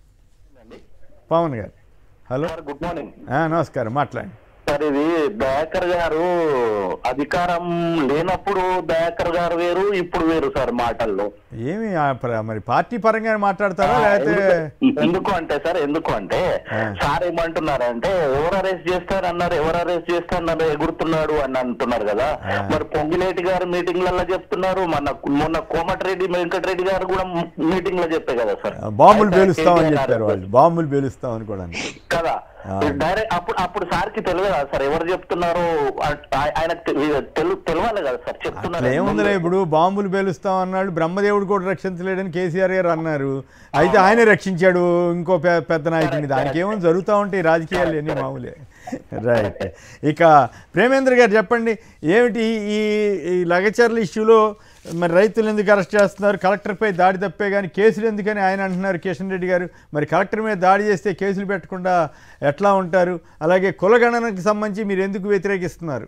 పవన్ గారు హలో సార్ గుడ్ మార్నింగ్ ఆ, నమస్కారం మాట్లాడండి సార్ ఇది దయాకర్ గారు అధికారం లేనప్పుడు దయాకర్ గారు వేరు ఇప్పుడు వేరు సార్ మాటల్లో ఏమి ఆ ప్ర- మరి పార్టీ పరంగా మాట్లాడతారా లేకపోతే ఎందుకు- ఎందుకు అంటే సార్ ఎందుకు అంటే సార్ ఏమంటున్నారంటే ఎవరు అరెస్ట్ చేస్తారన్నారు ఎవరు అరెస్ట్ చేస్తారన్నారు ఎగురుతున్నాడు అని అంటున్నారు కదా మరి పొంగిలేటి గారు మీటింగ్లలో చెప్తున్నారు మన మొన్న కోమటిరెడ్డి వెంకటరెడ్డి గారు కూడా మీటింగ్ లో చెప్పే కదా సార్ బాంబులు అయితే పేలుస్తామని కేటీఆర్ చెప్పారు వాళ్ళు బాంబులు పేలుస్తామని కూడా అన్నారు. కదా డైరెక్ట్ అప్పుడు అప్పుడు సార్కి తెలియదు కదా సార్ ఎవరు చెప్తున్నారు ఆ- ఆయనకు తెలి- తెలు- తెలియాలి కదా సార్ అట్లా చెప్తున్నారు ఏముందిలే ఇప్పుడు బాంబులు పేలుస్తాం అన్నాడు బ్రహ్మదేవుడు కూడా రక్షించలేడని కేసీఆర్ గారు అన్నారు అయితే ఆయనే రక్షించాడు ఇంకో పె- పెద్ద నాయకుడిని దానికి ఏమో జరుగుతూ ఉంటాయి రాజకీయాలు అన్నీ మామూలే రైట్ ఇక ప్రేమేంద్ర గారు చెప్పండి ఏమిటి ఈ- ఈ ఈ లగచర్ల ఇష్యూలో మరి రైతులు ఎందుకు అరెస్ట్ చేస్తున్నారు కలెక్టర్పై దాడి తప్పే కానీ కేసులు ఎందుకని ఆయన అంటున్నారు కిషన్ రెడ్డి గారు మరి కలెక్టర్ మీద దాడి చేస్తే కేసులు పెట్టకుండా ఎట్లా ఉంటారు అలాగే కులగణనకు సంబంధించి మీరు ఎందుకు వ్యతిరేకిస్తున్నారు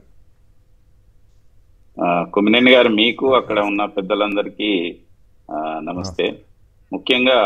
ఆ, కొమ్మినేని గారు మీకు అక్కడ ఉన్న పెద్దలందరికీ ఆ, నమస్తే ముఖ్యంగా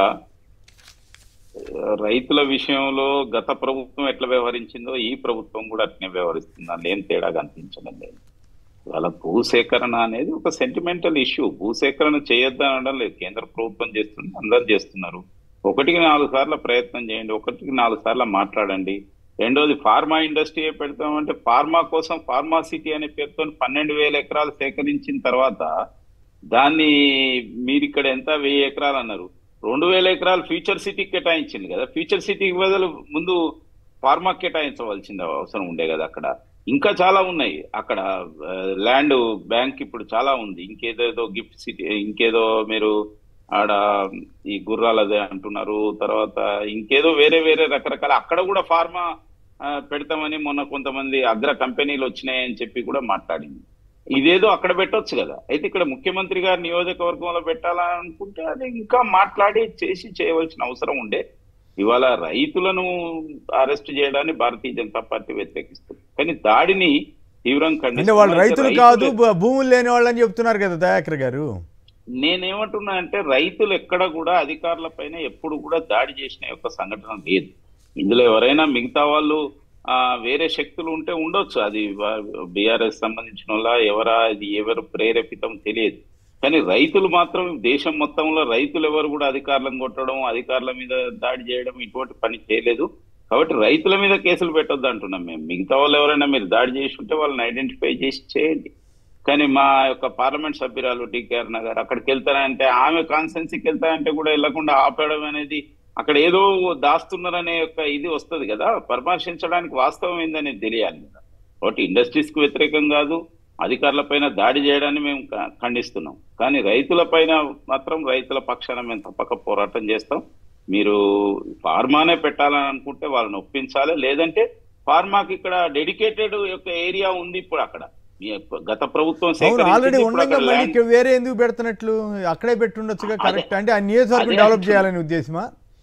ఆ, రైతుల విషయంలో గత ప్రభుత్వం ఎట్లా వ్యవహరించిందో ఈ ప్రభుత్వం కూడా అట్నే వ్యవహరిస్తుంది అందులో ఏం తేడా కనిపించడం లేదు వాళ్ళ భూసేకరణ అనేది ఒక సెంటిమెంటల్ ఇష్యూ భూసేకరణ చేయొద్దని అనడం లేదు కేంద్ర ప్రభుత్వం చేస్తుంది అందరు చేస్తున్నారు ఒకటికి నాలుగు సార్లు ప్రయత్నం చేయండి ఒకటికి నాలుగు సార్లు మాట్లాడండి రెండోది ఫార్మా ఇండస్ట్రీ పెడతామంటే ఫార్మా కోసం ఫార్మా సిటీ అనే పేరుతో పన్నెండు వేల ఎకరాలు సేకరించిన తర్వాత దాన్ని మీరు ఇక్కడ ఎంత వెయ్యి ఎకరాలు అన్నారు రెండు వేల ఎకరాలు ఫ్యూచర్ సిటీకి కేటాయించింది కదా ఫ్యూచర్ సిటీకి బదులు ముందు ఫార్మా కేటాయించవలసింది అవసరం ఉండే కదా అక్కడ ఇంకా చాలా ఉన్నాయి అక్కడ ల్యాండ్ బ్యాంక్ ఇప్పుడు చాలా ఉంది ఇంకేదేదో గిఫ్ట్ సిటీ ఇంకేదో మీరు ఆడ ఈ గుర్రాలదే అంటున్నారు తర్వాత ఇంకేదో వేరే వేరే రకరకాల అక్కడ కూడా ఫార్మా ఆ, పెడతామని మొన్న కొంతమంది అగ్ర కంపెనీలు వచ్చినాయని చెప్పి కూడా మాట్లాడింది ఇదేదో అక్కడ పెట్టొచ్చు కదా అయితే ఇక్కడ ముఖ్యమంత్రి గారి నియోజకవర్గంలో పెట్టాలనుకుంటే అది ఇంకా మాట్లాడి చేసి చేయవలసిన అవసరం ఉండే ఇవాళ రైతులను అరెస్ట్ చేయడాన్ని భారతీయ జనతా పార్టీ వ్యతిరేకిస్తుంది కానీ దాడిని తీవ్రంగా అంటే వాళ్ళు ఖండిస్తున్నాం. రైతులు అయితే కాదు భూ- భూములు లేని వాళ్ళని చెప్తున్నారు కదా దయాకర్ గారు నేనేమంటున్నా అంటే రైతులు ఎక్కడ కూడా అధికారుల పైన ఎప్పుడు కూడా దాడి చేసిన యొక్క సంఘటన లేదు ఇందులో ఎవరైనా మిగతా వాళ్ళు ఆ వేరే శక్తులు ఉంటే ఉండొచ్చు అది బీఆర్ఎస్ సంబంధించిన వాళ్ళ ఎవరా ఇది ఎవరు ప్రేరేపితం తెలియదు కానీ రైతులు మాత్రం దేశం మొత్తంలో రైతులు ఎవరు కూడా అధికారులను కొట్టడం అధికారుల మీద దాడి చేయడం ఇటువంటి పని చేయలేదు కాబట్టి రైతుల మీద కేసులు పెట్టొద్దు అంటున్నాం మేము మిగతా వాళ్ళు ఎవరైనా మీరు దాడి చేసి ఉంటే వాళ్ళని ఐడెంటిఫై చేసి చేయండి కానీ మా యొక్క పార్లమెంట్ సభ్యురాలు డికేఆర్ నగర్ అక్కడికి వెళ్తారంటే ఆమె కాన్స్టెన్సీకి వెళ్తారంటే కూడా వెళ్లకుండా ఆపేయడం అనేది అక్కడ ఏదో దాస్తున్నారనే యొక్క ఇది వస్తుంది కదా పరామర్శించడానికి వాస్తవం ఏందనేది తెలియాలి కదా కాబట్టి ఇండస్ట్రీస్ కు వ్యతిరేకం కాదు అధికారుల పైన దాడి చేయడాన్ని మేము క- ఖండిస్తున్నాం కానీ రైతుల పైన మాత్రం రైతుల పక్షాన మేము తప్పక పోరాటం చేస్తాం మీరు ఫార్మానే పెట్టాలని అనుకుంటే వాళ్ళని ఒప్పించాలి లేదంటే ఫార్మాకి ఇక్కడ డెడికేటెడ్ యొక్క ఏరియా ఉంది ఇప్పుడు అక్కడ మీ యొక్క గత ప్రభుత్వం అవును సేకరించింది, ఆల్రెడీ ఇప్పుడు ఉండగా అక్కడ మళ్ళీ land- ఇక్కడ వేరే ఎందుకు పెడుతున్నట్లు అక్కడే పెట్టుండొచ్చుగా అదే- కరెక్ట్ అంటే ఆ నియోజకవర్గం అదే డెవలప్ అంటున్నా. చేయాలని ఉద్దేశమా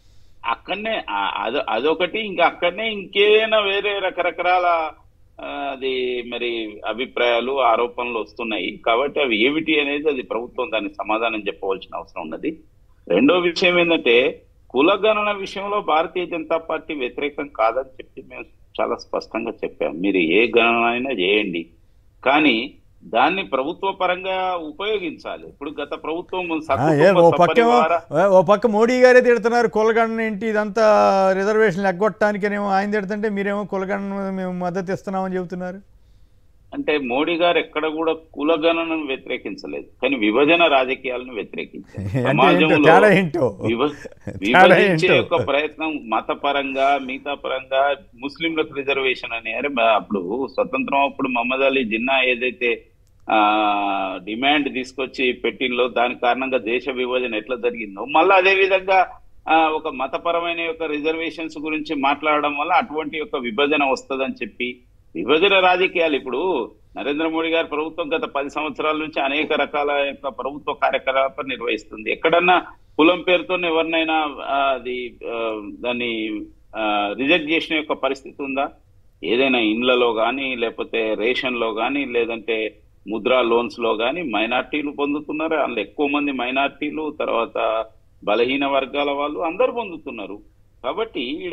అక్కడనే ఆ- అదొ అదొకటి ఇంకా అక్కడనే ఇంకేమైనా వేరే రకరకాల ఆ, అది మరి అభిప్రాయాలు ఆరోపణలు వస్తున్నాయి కాబట్టి అవి ఏమిటి అనేది అది ప్రభుత్వం దానికి సమాధానం చెప్పవలసిన అవసరం ఉన్నది రెండో విషయం ఏంటంటే కులగణన విషయంలో భారతీయ జనతా పార్టీ వ్యతిరేకం కాదని చెప్పి మేము చాలా స్పష్టంగా చెప్పాం మీరు ఏ గణన అయినా చేయండి కానీ దాన్ని ప్రభుత్వ పరంగా ఉపయోగించాలి ఇప్పుడు గత ప్రభుత్వం ఆ, సకుటుంబ ఏ ఓ పక్క సపరివార- ఓ పక్క మోడీ గారే తిడుతున్నారు కులగణన ఏంటి ఇదంతా రిజర్వేషన్ ఎగ్గొట్టడానికేనేమో ఆయన తిడుతుంటే మీరేమో కులగణన మేము మద్దతు ఇస్తున్నామని చెబుతున్నారు అంటే మోడీ గారు ఎక్కడ కూడా కులగణనను వ్యతిరేకించలేదు కానీ విభజన రాజకీయాలను వ్యతిరేకించారు అంటే ఏంటో, సమాజంలో తేడా ఏంటో? విభ- తేడా విభజించే ఏంటో? యొక్క ప్రయత్నం మతపరంగా మిగతా పరంగా ముస్లింలకు రిజర్వేషన్ అని అరే మా- అప్పుడు స్వతంత్రం అప్పుడు మహమ్మద్ అలీ జిన్నా ఏదైతే ఆ డిమాండ్ తీసుకొచ్చి పెట్టిందో దాని కారణంగా దేశ విభజన ఎట్లా జరిగిందో మళ్ళీ అదే విధంగా ఆ, ఒక మతపరమైన యొక్క రిజర్వేషన్స్ గురించి మాట్లాడడం వల్ల అటువంటి యొక్క విభజన వస్తుందని చెప్పి విభజన రాజకీయాలు ఇప్పుడు నరేంద్ర మోడీ గారి ప్రభుత్వం గత పది సంవత్సరాల నుంచి అనేక రకాల యొక్క ప్రభుత్వ కార్యకలాపాలు నిర్వహిస్తుంది ఎక్కడన్నా కులం పేరుతో ఎవరినైనా ఆ, అది ఆ, దాన్ని రిజెక్ట్ చేసిన యొక్క పరిస్థితి ఉందా ఏదైనా ఇండ్లలో కానీ లేకపోతే రేషన్ లో కానీ లేదంటే ముద్రా లోన్స్ లో కానీ మైనార్టీలు పొందుతున్నారు అందులో ఎక్కువ మంది మైనార్టీలు తర్వాత బలహీన వర్గాల వాళ్ళు అందరు పొందుతున్నారు కాబట్టి ఈడ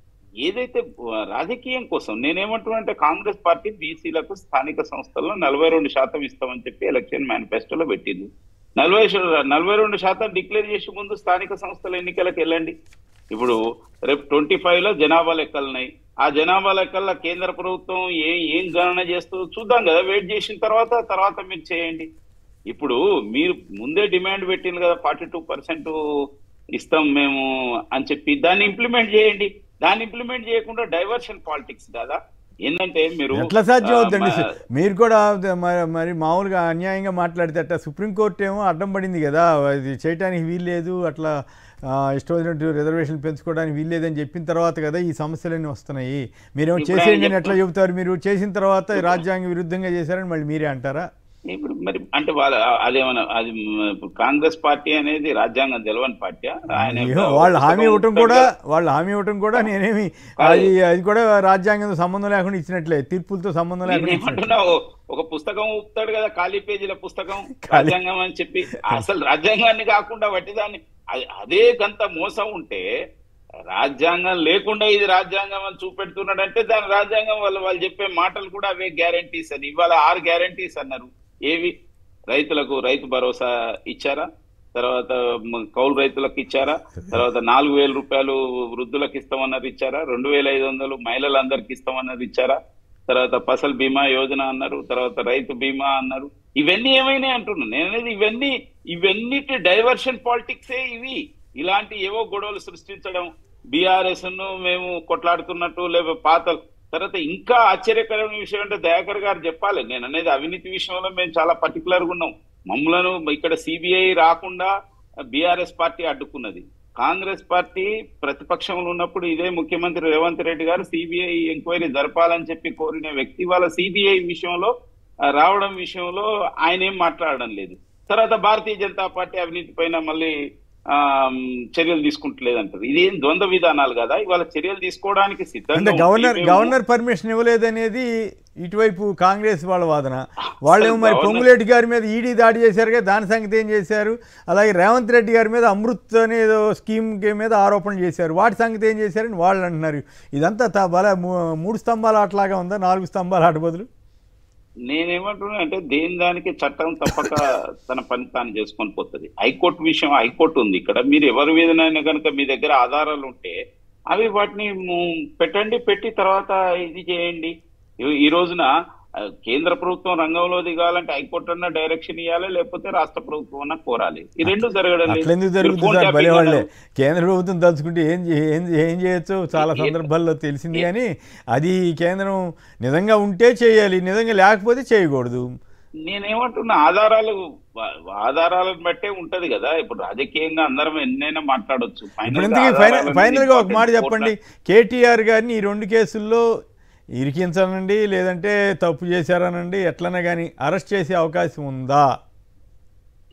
ఏదైతే రాజకీయం కోసం నేనేమంటున్నానంటే కాంగ్రెస్ పార్టీ బీసీలకు స్థానిక సంస్థల్లో నలభై రెండు శాతం ఇస్తామని చెప్పి ఎలక్షన్ మేనిఫెస్టోలో పెట్టింది నలభై శా- నలభై రెండు శాతం డిక్లేర్ చేసే ముందు స్థానిక సంస్థల ఎన్నికలకు వెళ్ళండి ఇప్పుడు రేపు ట్వంటీ ఫైవ్ లో జనాభా లెక్కలున్నాయి ఆ జనాభా లెక్కల్లో కేంద్ర ప్రభుత్వం ఏ ఏం గణన చేస్తుందో చూద్దాం కదా వెయిట్ చేసిన తర్వాత తర్వాత మీరు చేయండి ఇప్పుడు మీరు ముందే డిమాండ్ పెట్టింది కదా ఫార్టీ టూ పర్సెంట్ ఇస్తాం మేము అని చెప్పి దాన్ని ఇంప్లిమెంట్ చేయండి దాన్ని ఇంప్లిమెంట్ చేయకుండా డైవర్షన్ పాలిటిక్స్ కదా ఏంటంటే మీరు ఎట్లా సాధ్యం ఆ, అవుతుందండి మా- మీరు కూడా ద- మరి- మరి మామూలుగా అన్యాయంగా మాట్లాడితే అట్లా సుప్రీంకోర్టు ఏమో అడ్డం పడింది కదా అది చేయటానికి వీల్లేదు అట్లా ఆ, ఇష్టం వచ్చినట్టు రిజర్వేషన్ పెంచుకోవడానికి వీల్లేదని చెప్పిన తర్వాత కదా ఈ సమస్యలన్నీ వస్తున్నాయి మీరేమో ఇప్పుడు ఆయన చేసేయండి అని ఎట్లా చెప్తూ- చెబుతారు మీరు చేసిన తర్వాత రాజ్యాంగ విరుద్ధంగా చేశారని మళ్ళీ మీరే అంటారా ఇప్పుడు మరి అంటే వాళ్ళ అదేమన్నా అది మ- ఇప్పుడు కాంగ్రెస్ పార్టీ అనేది రాజ్యాంగం తెలవని పార్టీ ఆయన ఏమో వాళ్ళు హామీ ఇవ్వటం కూడా వాళ్ళు హామీ ఇవ్వటం కూడా నేనేమి అది అది కూడా రాజ్యాంగంతో సంబంధం లేకుండా ఇచ్చినట్లే తీర్పులతో సంబంధం లేకుండా ఇచ్చినట్లే ఏమంటున్నా ఒక పుస్తకం ఊపుతాడు కదా ఖాళీ పేజీల పుస్తకం రాజ్యాంగం అని చెప్పి అసలు రాజ్యాంగాన్ని కాకుండా వట్టిదాన్ని అ- అదే గంత మోసం ఉంటే రాజ్యాంగం లేకుండా ఇది రాజ్యాంగం అని చూపెడుతున్నాడంటే దాని రాజ్యాంగం వాళ్ళు వాళ్ళు చెప్పే మాటలు కూడా అవే గ్యారంటీస్ అని ఇవాళ ఆరు గ్యారంటీస్ అన్నారు ఏవి రైతులకు రైతు భరోసా ఇచ్చారా తర్వాత మ- కౌలు రైతులకు ఇచ్చారా తర్వాత నాలుగు వేల రూపాయలు వృద్ధులకు ఇస్తామన్నారు ఇచ్చారా రెండు వేల ఐదు వందలు మహిళలందరికి ఇస్తామన్నారు ఇచ్చారా తర్వాత ఫసల్ బీమా యోజన అన్నారు తర్వాత రైతు బీమా అన్నారు ఇవన్నీ ఏమైనా అంటున్నాను నేను అనేది ఇవన్నీ ఇవన్నిటి డైవర్షన్ పాలిటిక్సే ఇవి ఇలాంటి ఏవో గొడవలు సృష్టించడం బీఆర్ఎస్ ను మేము కొట్లాడుతున్నట్టు లేకపోతే పాత తర్వాత ఇంకా ఆశ్చర్యకరమైన విషయం అంటే దయాకర్ గారు చెప్పాలి నేను అనేది అవినీతి విషయంలో మేము చాలా పర్టికులర్ గా ఉన్నాం మమ్మలను ఇక్కడ సిబిఐ రాకుండా బీఆర్ఎస్ పార్టీ అడ్డుకున్నది కాంగ్రెస్ పార్టీ ప్రతిపక్షంలో ఉన్నప్పుడు ఇదే ముఖ్యమంత్రి రేవంత్ రెడ్డి గారు సిబిఐ ఎంక్వైరీ జరపాలని చెప్పి కోరిన వ్యక్తి వాళ్ళ సిబిఐ విషయంలో ఆ, రావడం విషయంలో ఆయన ఏం మాట్లాడడం లేదు తర్వాత భారతీయ జనతా పార్టీ అవినీతి పైన మళ్ళీ ఆ, చర్యలు తీసుకుంటలేదు అంటారు ఇది ఏం ద్వంద్వ విధానాలు కదా ఇవాళ చర్యలు తీసుకోవడానికి అంటే సిద్ధంగా గవర్నర్ ఉంటే మేము- గవర్నర్ పర్మిషన్ ఇవ్వలేదనేది ఇటువైపు కాంగ్రెస్ వాళ్ళ వాదన వాళ్ళేమో మరి గవర్నర్- పొంగులేటి గారి మీద ఈడీ దాడి చేశారుగా దాని సంగతి ఏం చేశారు అలాగే రేవంత్ రెడ్డి గారి మీద అమృత్ అనే ఏదో స్కీమ్ మీద ఆరోపణలు చేశారు వాటి సంగతి ఏం చేశారని వాళ్ళు అంటున్నారు ఇదంతా తా- బల మూ- మూడు స్తంభాల ఆటలాగా ఉందా నాలుగు స్తంభాల ఆట బదులు నేనేమంటున్నా అంటే దేని దానికి చట్టం తప్పక తన పని తాను చేసుకొని పోతుంది హైకోర్టు విషయం హైకోర్టు ఉంది ఇక్కడ మీరు ఎవరి మీదనైనా కనుక మీ దగ్గర ఆధారాలు ఉంటే అవి వాటిని ము- పెట్టండి పెట్టి తర్వాత ఇది చేయండి ఈ- ఈ రోజున ఆ, కేంద్ర ప్రభుత్వం రంగంలో దిగాలంటే హైకోర్టు అన్న డైరెక్షన్ ఇవ్వాలి లేకపోతే రాష్ట్ర ప్రభుత్వం అన్న కోరాలి ఈ రెండు జరగడం లేదు. అట్లెందుకు మీరు జరుగుతుంది ఫోన్ సార్ ట్యాపింగ్ భలే వాళ్ళే అన్నారు. కేంద్ర ప్రభుత్వం తలుచుకుంటే ఏం చే- ఏం ఏం చేయొచ్చు చాలా ఏ- సందర్భాల్లో తెలిసింది కానీ అది కేంద్రం నిజంగా ఉంటే చేయాలి నిజంగా లేకపోతే చేయకూడదు నేనేమంటున్నా ఆధారాలు వా- ఆధారాలను బట్టే ఉంటది కదా ఇప్పుడు రాజకీయంగా అందరం ఎన్నైనా మాట్లాడొచ్చు ఇప్పుడు Final గా ఇంతకీ ఫైనల్ ఆధారాలు ఫైనల్ గా ఒక important మాట కోర్టుల- చెప్పండి కేటీఆర్ గారిని ఈ రెండు కేసుల్లో ఇరికించనండి లేదంటే తప్పు చేశారనండి ఎట్లనే కానీ అరెస్ట్ చేసే అవకాశం ఉందా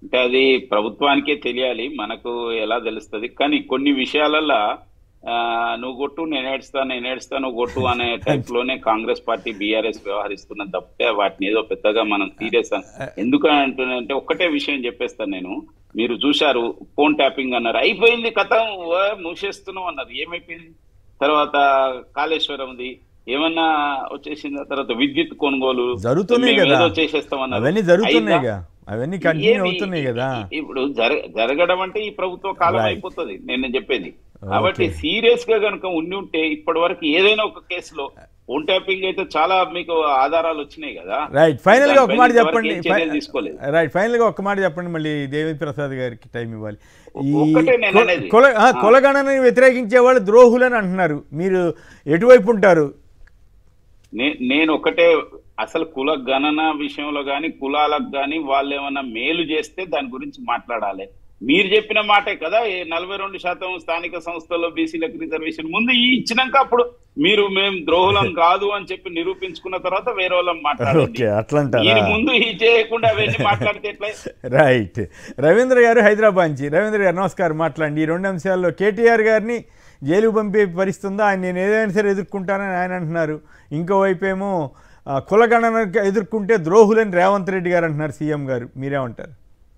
అంటే అది ప్రభుత్వానికే తెలియాలి మనకు ఎలా తెలుస్తుంది కానీ కొన్ని విషయాలలో ఆ, నువ్వు కొట్టు నేను ఏడుస్తా నేను ఏడుస్తా నువ్వు కొట్టు అనే టైప్ లోనే కాంగ్రెస్ పార్టీ బీఆర్ఎస్ వ్యవహరిస్తున్న తప్పితే వాటిని ఏదో పెద్దగా మనం సీరియస్ ఎందుకు అంటున్నానంటే ఒక్కటే విషయం చెప్పేస్తాను నేను మీరు చూశారు ఫోన్ ట్యాపింగ్ అన్నారు అయిపోయింది కథ మూసేస్తున్నాం అన్నారు ఏమైపోయింది తర్వాత కాళేశ్వరంది ఏమన్నా వచ్చేసింది తర్వాత విద్యుత్ కొనుగోలు జరుగుతున్నాయి మేము కదా. ఏదో చేసేస్తామన్నారు అవన్నీ జరుగుతున్నాయిగా అయిందా? అవన్నీ కంటిన్యూ ఏమి- అవుతున్నాయి కదా ఇప్పుడు జర- జరగడం అంటే ఈ ప్రభుత్వ కాలం Right. అయిపోతుంది నేను చెప్పేది కాబట్టి Okay. సీరియస్ గా కనుక ఉండి ఉంటే ఇప్పటి వరకు ఏదైనా ఒక కేసులో ఫోన్ ట్యాపింగ్ అయితే చాలా మీకు ఆధారాలు వచ్చినాయి కదా రైట్ ఫైనల్ గా ఒక దానిపైన మాట ఇంతవరకు చెప్పండి ఏం చర్యలు తీసుకోలేదు రైట్ ఫైనల్ గా ఒక మాట చెప్పండి మళ్ళీ దేవి ప్రసాద్ గారికి టైం ఇవ్వాలి ఈ ఒక్కటే నేను కుల- అనేది. కుల ఆ, ఆ. కులగణనని వ్యతిరేకించే వాళ్ళు ద్రోహులని అంటున్నారు మీరు ఎటువైపు ఉంటారు నే- నేను ఒకటే అసలు కుల గణన విషయంలో గాని కులాలకు గాని వాళ్ళు ఏమన్నా మేలు చేస్తే దాని గురించి మాట్లాడాలి మీరు చెప్పిన మాటే కదా ఈ నలభై రెండు శాతం స్థానిక సంస్థల్లో బీసీలకు రిజర్వేషన్ ముందు ఈ ఇచ్చినాక అప్పుడు మీరు మేము ద్రోహులం కాదు అని చెప్పి నిరూపించుకున్న తర్వాత వేరే వాళ్ళం మాట్లాడండి ఓకే అట్లంటారా మీరు ముందు ఈ చేయకుండా అవన్నీ మాట్లాడితే ఎట్లా రైట్ రవీంద్ర గారు హైదరాబాద్ నుంచి రవీంద్ర గారు నమస్కారం మాట్లాడండి ఈ రెండు అంశాల్లో కేటీఆర్ గారిని జైలుకు పంపే పరిస్థితి ఉందా ఆయన నేను ఏదైనా సరే ఎదుర్కొంటానని ఆయన అంటున్నారు ఇంకోవైపు ఏమో ఆ, కులగణన ఎదుర్కొంటే ద్రోహులని రేవంత్ రెడ్డి గారు అంటున్నారు సీఎం గారు మీరేమంటారు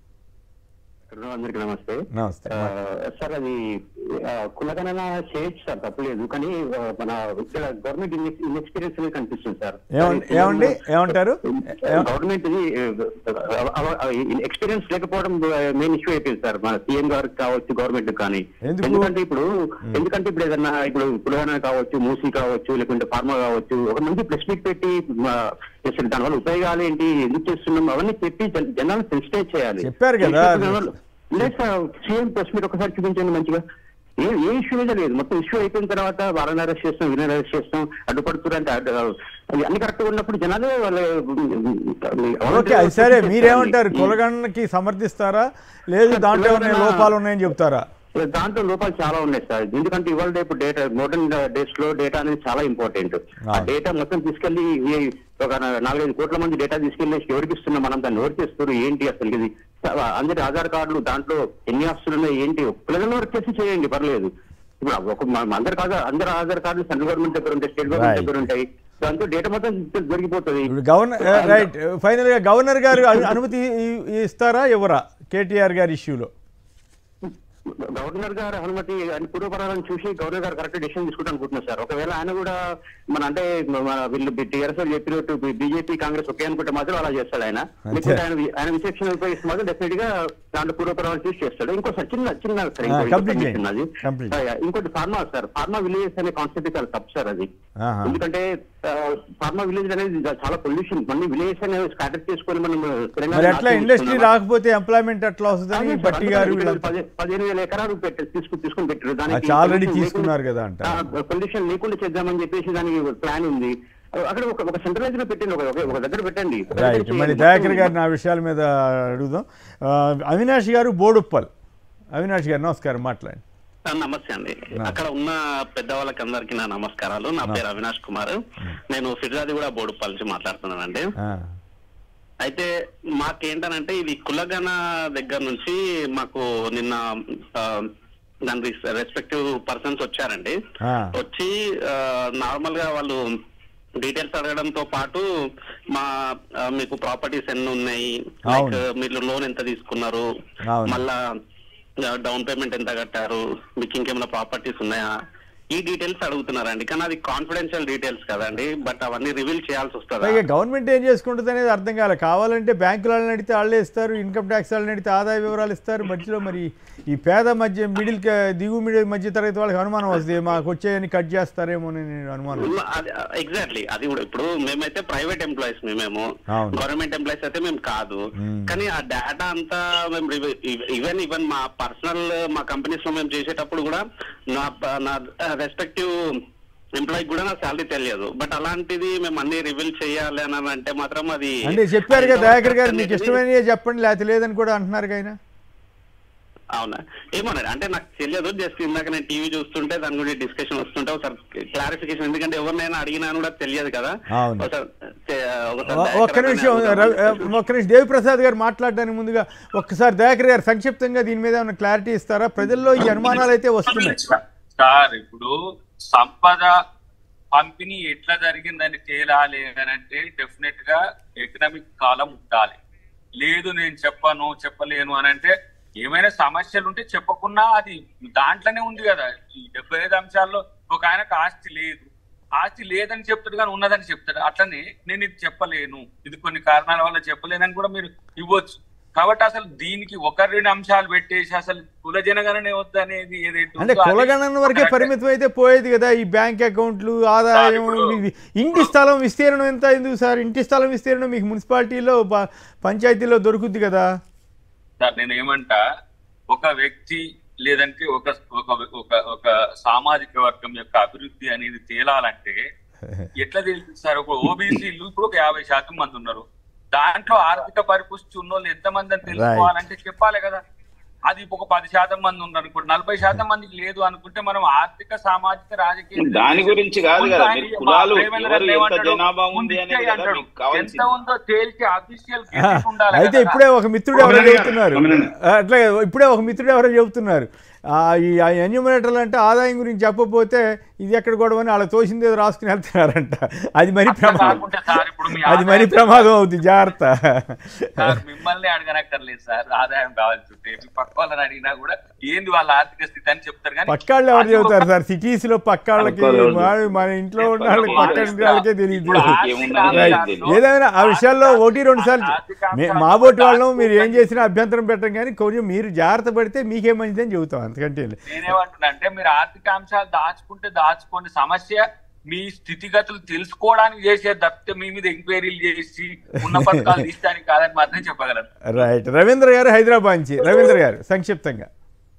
అందరికి నమస్తే నమస్తే ఆ, సార్ అది ఆ, కులగణన చేయొచ్చు సార్ తప్పలేదు కానీ ఆ, మన ఇక్కడ గవర్నమెంట్ ఇన్ఎక్స్పీరియన్స్ కనిపిస్తుంది సార్ ఏమండి ఏమండి ఏమంటారు ఏ- గవర్నమెంట్ ఎక్స్పీరియన్స్ లేకపోవడం మెయిన్ ఇష్యూ అయిపోయింది సార్ మన సీఎం గారికి కావచ్చు గవర్నమెంట్ కానీ ఎందుకు? ఎందుకంటే ఇప్పుడు ఎందుకంటే ఇప్పుడు ఏదన్నా ఇప్పుడు కులగణన కావచ్చు మూసీ కావచ్చు లేకుంటే ఫార్మా కావచ్చు ఒక మంచి ప్రెస్ మీట్ పెట్టి ఆ, చేస్తారు దానివల్ల ఉపయోగాలు ఏంటి ఎందుకు చేస్తున్నాం అవన్నీ చెప్పి జన- జనాలను సెన్సిటైజ్ చేయాలి చెప్పారు కదా. లేదు సార్ సీఎం ప్రెస్ మీట్ ఒకసారి చూపించండి మంచిగా ఏ ఏ ఇష్యూ మీద లేదు మొత్తం ఇష్యూ అయిపోయిన తర్వాత వాళ్ళని అరెస్ట్ చేస్తాం వీళ్ళని అరెస్ట్ చేస్తాం అడ్డుపడుతున్నారు అంటే అడ్డు- అది అన్ని కరెక్ట్ ఉన్నప్పుడు జనాలే వాళ్ళ ఓకే అది సరే మీరేమంటారు కులగణనకి సమర్థిస్తారా లేదు దాంట్లో ఏమైనా లోపాలు ఉన్నాయని చెప్తారా దాంట్లో లోపాలు చాలా ఉన్నాయి సార్ ఎందుకంటే ఇవాళ రేపు డేటా మోడర్న్ డేస్ లో డేటా అనేది చాలా ఇంపార్టెంట్ ఆ అవును. డేటా మొత్తం తీసుకెళ్లి ఈ ఒక నాలుగైదు కోట్ల మంది డేటా తీసుకెళ్లి ఎవరికి ఇస్తున్నాం మనం దాన్ని ఎవరికి ఇస్తారు ఏంటి అసలు ఇది అందరి ఆధార్ కార్డులు దాంట్లో ఎన్ని ఆస్తులు ఉన్నాయి ఏంటి పిల్లల వరకు చేసి చేయండి పర్లేదు ఇప్పుడు ఒక మన- అందరి కాదు అందరి ఆధార్ కార్డులు సెంట్రల్ గవర్నమెంట్ దగ్గర ఉంటాయి స్టేట్ గవర్నమెంట్ Right. దగ్గర ఉంటాయి దాంతో డేటా మొత్తం దొరికిపోతుంది ఇప్పుడు గవర్నర్ రైట్ ఫైనల్ గా గవర్నర్ గారు అను- అనుమతి ఇ- ఇస్తారా ఎవరా కేటీఆర్ గారి ఇష్యూలో గవర్నర్ గారు అనుమతి అన్ని పూర్వపరాలను చూసి గవర్నర్ గారు కరెక్ట్ డిసిషన్ తీసుకుంటాను అనుకుంటున్నారు సార్ ఒకవేళ ఆయన కూడా మన అంటే మన వీళ్ళు టీఆర్ఎస్ వాళ్ళు చెప్పినట్టు బీజేపీ కాంగ్రెస్ ఒకే అనుకుంటే మాత్రం అలా చేస్తాడు ఆయన లేకపోతే ఆయన ఆయన విచక్షణ ఉపయోగిస్తే మాత్రం డెఫినెట్ గా దాంట్లో పూర్వపరాలను చూసి చేస్తాడు ఇంకోసారి చిన్న చిన్న సార్, ఇంకో- Ah, ఇంకో complete condition చేయండి. అది. Complete. Ah, yeah. ఇంకోటి ఫార్మా సార్ ఫార్మా విలేజెస్ అనే కాన్సెప్ట్ చాలా తప్పు సార్ అది ఆహా. ఎందుకంటే ఫార్మా విలేజ్ అనేది చాలా పొల్యూషన్ మళ్ళీ విలేజెస్ అనేవి స్టార్ట్ చేసుకొని మనం తెలంగాణ మరి అట్లా నాశనం ఇండస్ట్రీ చేస్తున్నామా? రాకపోతే ఎంప్లాయ్మెంట్ అట్లా వస్తుందని అదే సార్, బట్టి గారు అందుకని వీళ్ళంతా పది- పదిహేను వేల ఎకరాలు పెట్టారు తీసుకుని తీసుకుని పెట్టారు అచ్చా, already తీసుకున్నారు కదా అంట. పొల్యూషన్ లేకుండా చేద్దామని చెప్పేసి దానికి ప్లాన్ ఉంది అక్కడ ఒక ఒక సెంట్రలైజ్ లో పెట్టండి ఒక ఒక- ఒక దగ్గర పెట్టండి రైట్ మరి దయాకర్ గారు నా విషయాల మీద అడుగుదాం ఆ, అవినాష్ గారు బోడుప్పల్ అవినాష్ గారు నమస్కారం మాట్లాడండి సార్ నమస్తే అండి అక్కడ ఉన్న పెద్దవాళ్ళకి అందరికి నా నమస్కారాలు నా పేరు అవినాష్ కుమార్ నేను ఫిర్యాది కూడా బోడుపల్లి నుంచి మాట్లాడుతున్నానండి ఆ, అయితే మాకేంటనంటే ఇది కులగణ దగ్గర నుంచి మాకు నిన్న ఆ, దాని రెస్పెక్టివ్ పర్సన్స్ వచ్చారండి ఆ. వచ్చి నార్మల్ గా వాళ్ళు డీటెయిల్స్ అడగడంతో పాటు మా ఆ, మీకు ప్రాపర్టీస్ ఎన్ని ఉన్నాయి లైక్ అవును. మీరు లోన్ ఎంత తీసుకున్నారు అవును. మళ్ళా డౌన్ పేమెంట్ ఎంత కట్టారు మీకు ఇంకేమైనా ప్రాపర్టీస్ ఉన్నాయా ఈ డీటెయిల్స్ అడుగుతున్నారండి కానీ అది కాన్ఫిడెన్షియల్ డీటెయిల్స్ కదండి బట్ అవన్నీ రివీల్ చేయాల్సి వస్తుందా పైగా గవర్నమెంట్ ఏం చేసుకుంటుంది అనేది అర్థం కాలే కావాలంటే బ్యాంకుల వాళ్ళని అడిగితే వాళ్ళే ఇస్తారు ఇన్కమ్ ట్యాక్స్ వాళ్ళని అడిగితే ఆదాయ వివరాలు ఇస్తారు మధ్యలో మరి ఈ పేద మధ్య మిడిల్ దిగు మిడిల్ మధ్య తరగతి వాళ్ళకి అనుమానం వస్తుంది మాకు వచ్చేయని కట్ చేస్తారేమో అని నేను అనుమానం ఎగ్జాక్ట్లీ అది కూడా ఇప్పుడు మేమైతే ప్రైవేట్ ఎంప్లాయీస్ మేము అవును. గవర్నమెంట్ ఎంప్లాయీస్ అయితే మేము కాదు కానీ ఆ డేటా అంతా మేము ఈవెన్ ఈవెన్ మా పర్సనల్ మా కంపెనీస్ లో మేము చేసేటప్పుడు కూడా నా నా రెస్పెక్టివ్ ఎంప్లాయీ కూడా నా శాలరీ తెలియదు బట్ అలాంటిది మేము అన్ని రివీల్ చేయాలి అని అంటే మాత్రం అది అంటే చెప్పారు కదా దయాకర్ గారు మీకు ఇష్టమైనవి చెప్పండి లేకపోతే లేదని కూడా అంటున్నారు ఆయన అవునా ఏమోనండి అంటే నాకు తెలియదు జస్ట్ ఇందాక నేను టీవీ చూస్తుంటే దాని గురించి డిస్కషన్ వస్తుంటే ఒకసారి క్లారిఫికేషన్ ఎందుకంటే ఎవరినైనా అడిగినా కూడా తెలియదు కదా అవును. ఒకసారి చే- ఒకసారి ఒ- ఒక్క నిమిషం రవి- ఒక్క నిమిషం దేవిప్రసాద్ గారు మాట్లాడడానికి ముందుగా ఒక్కసారి దయాకర్ గారు సంక్షిప్తంగా దీని మీద ఏమైనా క్లారిటీ ఇస్తారా ప్రజల్లో ఈ అనుమానాలు అయితే వస్తున్నాయి సార్ ఇప్పుడు సంపద పంపిణీ ఎట్లా జరిగిందని తేలాలి అని అంటే డెఫినెట్ గా ఎకనామిక్ కాలం ఉండాలి లేదు నేను చెప్పను చెప్పలేను అని అంటే ఏమైనా సమస్యలు ఉంటే చెప్పకున్నా అది దాంట్లోనే ఉంది కదా ఈ డెబ్బై ఐదు అంశాల్లో ఒక ఆయనకు ఆస్తి లేదు ఆస్తి లేదని చెప్తాడు కానీ ఉన్నదని చెప్తాడు అట్లనే నేను ఇది చెప్పలేను ఇది కొన్ని కారణాల వల్ల చెప్పలేనని కూడా మీరు ఇవ్వచ్చు కాబట్టి అసలు దీనికి ఒక రెండు అంశాలు పెట్టేసి అసలు కుల జనగణనే వద్దనేది ఏదైతే అంటే ఉందో అది కులగణన వరకే ఒక పరిమితం అయితే పోయేది కదా ఈ బ్యాంక్ అకౌంట్లు ఆదాయం ఇప్పుడు- ఇవి- ఇంటి స్థలం విస్తీర్ణం ఎంత ఎందుకు సార్ ఇంటి స్థలం విస్తీర్ణం మీకు మున్సిపాలిటీలో ప- పంచాయతీలో దొరుకుద్ది కదా సార్ నేను ఏమంటా ఒక వ్యక్తి లేదంటే ఒక ఒక ఒక ఒక సామాజిక వర్గం యొక్క అభివృద్ధి అనేది తేలాలంటే ఎట్లా తెలుస్తుంది సార్ ఒక ఓబీసీలు ఇప్పుడు ఒక యాభై శాతం మంది ఉన్నారు దాంట్లో ఆర్థిక పరిపుష్టి ఉన్న వాళ్ళు ఎంత మంది అని తెలుసుకోవాలంటే చెప్పాలి కదా అది ఒక పది శాతం మంది ఉన్నారు ఇప్పుడు నలభై శాతం మందికి లేదు అనుకుంటే మనం ఆర్థిక సామాజిక రాజకీయ దాని గురించి కాదు ముందు కదా, ఆయన మీరు కులాలు రేవంత్ ఎవరు రెడ్డి ఎంత ఏమంటాడు? జనాభా ఉంది ముందు అనేది ఇచ్చే కదా అంటాడు. మీకు కావాల్సింది. ఎంత ఉందో తేల్చి అఫీషియల్ ఆ, ఉండాలి అయితే కదా. ఇప్పుడే ఒక మిత్రుడు ఎవరో కొమరయ్య గారు, చెబుతున్నారు కొమరయ్య గారు. ఆ, అట్లా ఇప్పుడే ఒక మిత్రుడు ఎవరో చెబుతున్నారు ఆ, ఈ ఎన్యూమినేటర్లు అంటే ఆదాయం గురించి చెప్పకపోతే ఇది ఎక్కడ గొడవ అని వాళ్ళకి తోసింది ఏదో రాసుకుని వెళ్తున్నారంట అది మరి అట్లా ప్రమాదం కాకుంటే సార్ ఇప్పుడు మీ అది మరి ఆదాయం ప్రమాదం అవుతుంది జాగ్రత్త సార్ మిమ్మల్ని అడగనక్కర్లేదు సార్ ఆదాయం కావాల్సి ఉంటే మీ పక్క వాళ్ళని అడిగినా కూడా ఏంది వాళ్ళ ఆర్థిక స్థితి అని చెప్తారు కానీ పక్కాళ్ళు ఎవరు అది ఒక- చెబుతారు సార్ సిటీస్ లో పక్కాళ్ళకి పక్కాళ్ళు ఎవరు మా- మన ఇంట్లో ఉన్న వాళ్ళకి పక్క ఇంటి వాళ్ళకే తెలియదు ఇప్పుడు ఆర్థిక ఏమున్నది రైట్. తెలియదు. ఏదైనా ఆ విషయాల్లో ఒకటి రెండు సార్లు ఆర్థిక మే- అంశాలు మా బోటి వాళ్ళం దాచుకుంటే మీరు ఏం చేసినా అభ్యంతరం పెట్టం కానీ కొంచెం మీరు జాగ్రత్త పడితే మీకే మంచిదని చెబుతాం అంతకంటే ఏం లేదు. నేనేమంటున్నా అంటే మీరు ఆర్థిక అంశాలు దాచుకుంటే దాచుకోండి సమస్య మీ స్థితిగతులు తెలుసుకోవడానికి చేసే తప్పితే మీ మీద ఎంక్వైరీలు చేసి ఉన్న పథకాలు తీస్తానికి కాదని మాత్రం చెప్పగలను రైట్ రవీంద్ర గారు హైదరాబాద్ నుంచి రవీంద్ర గారు సంక్షిప్తంగా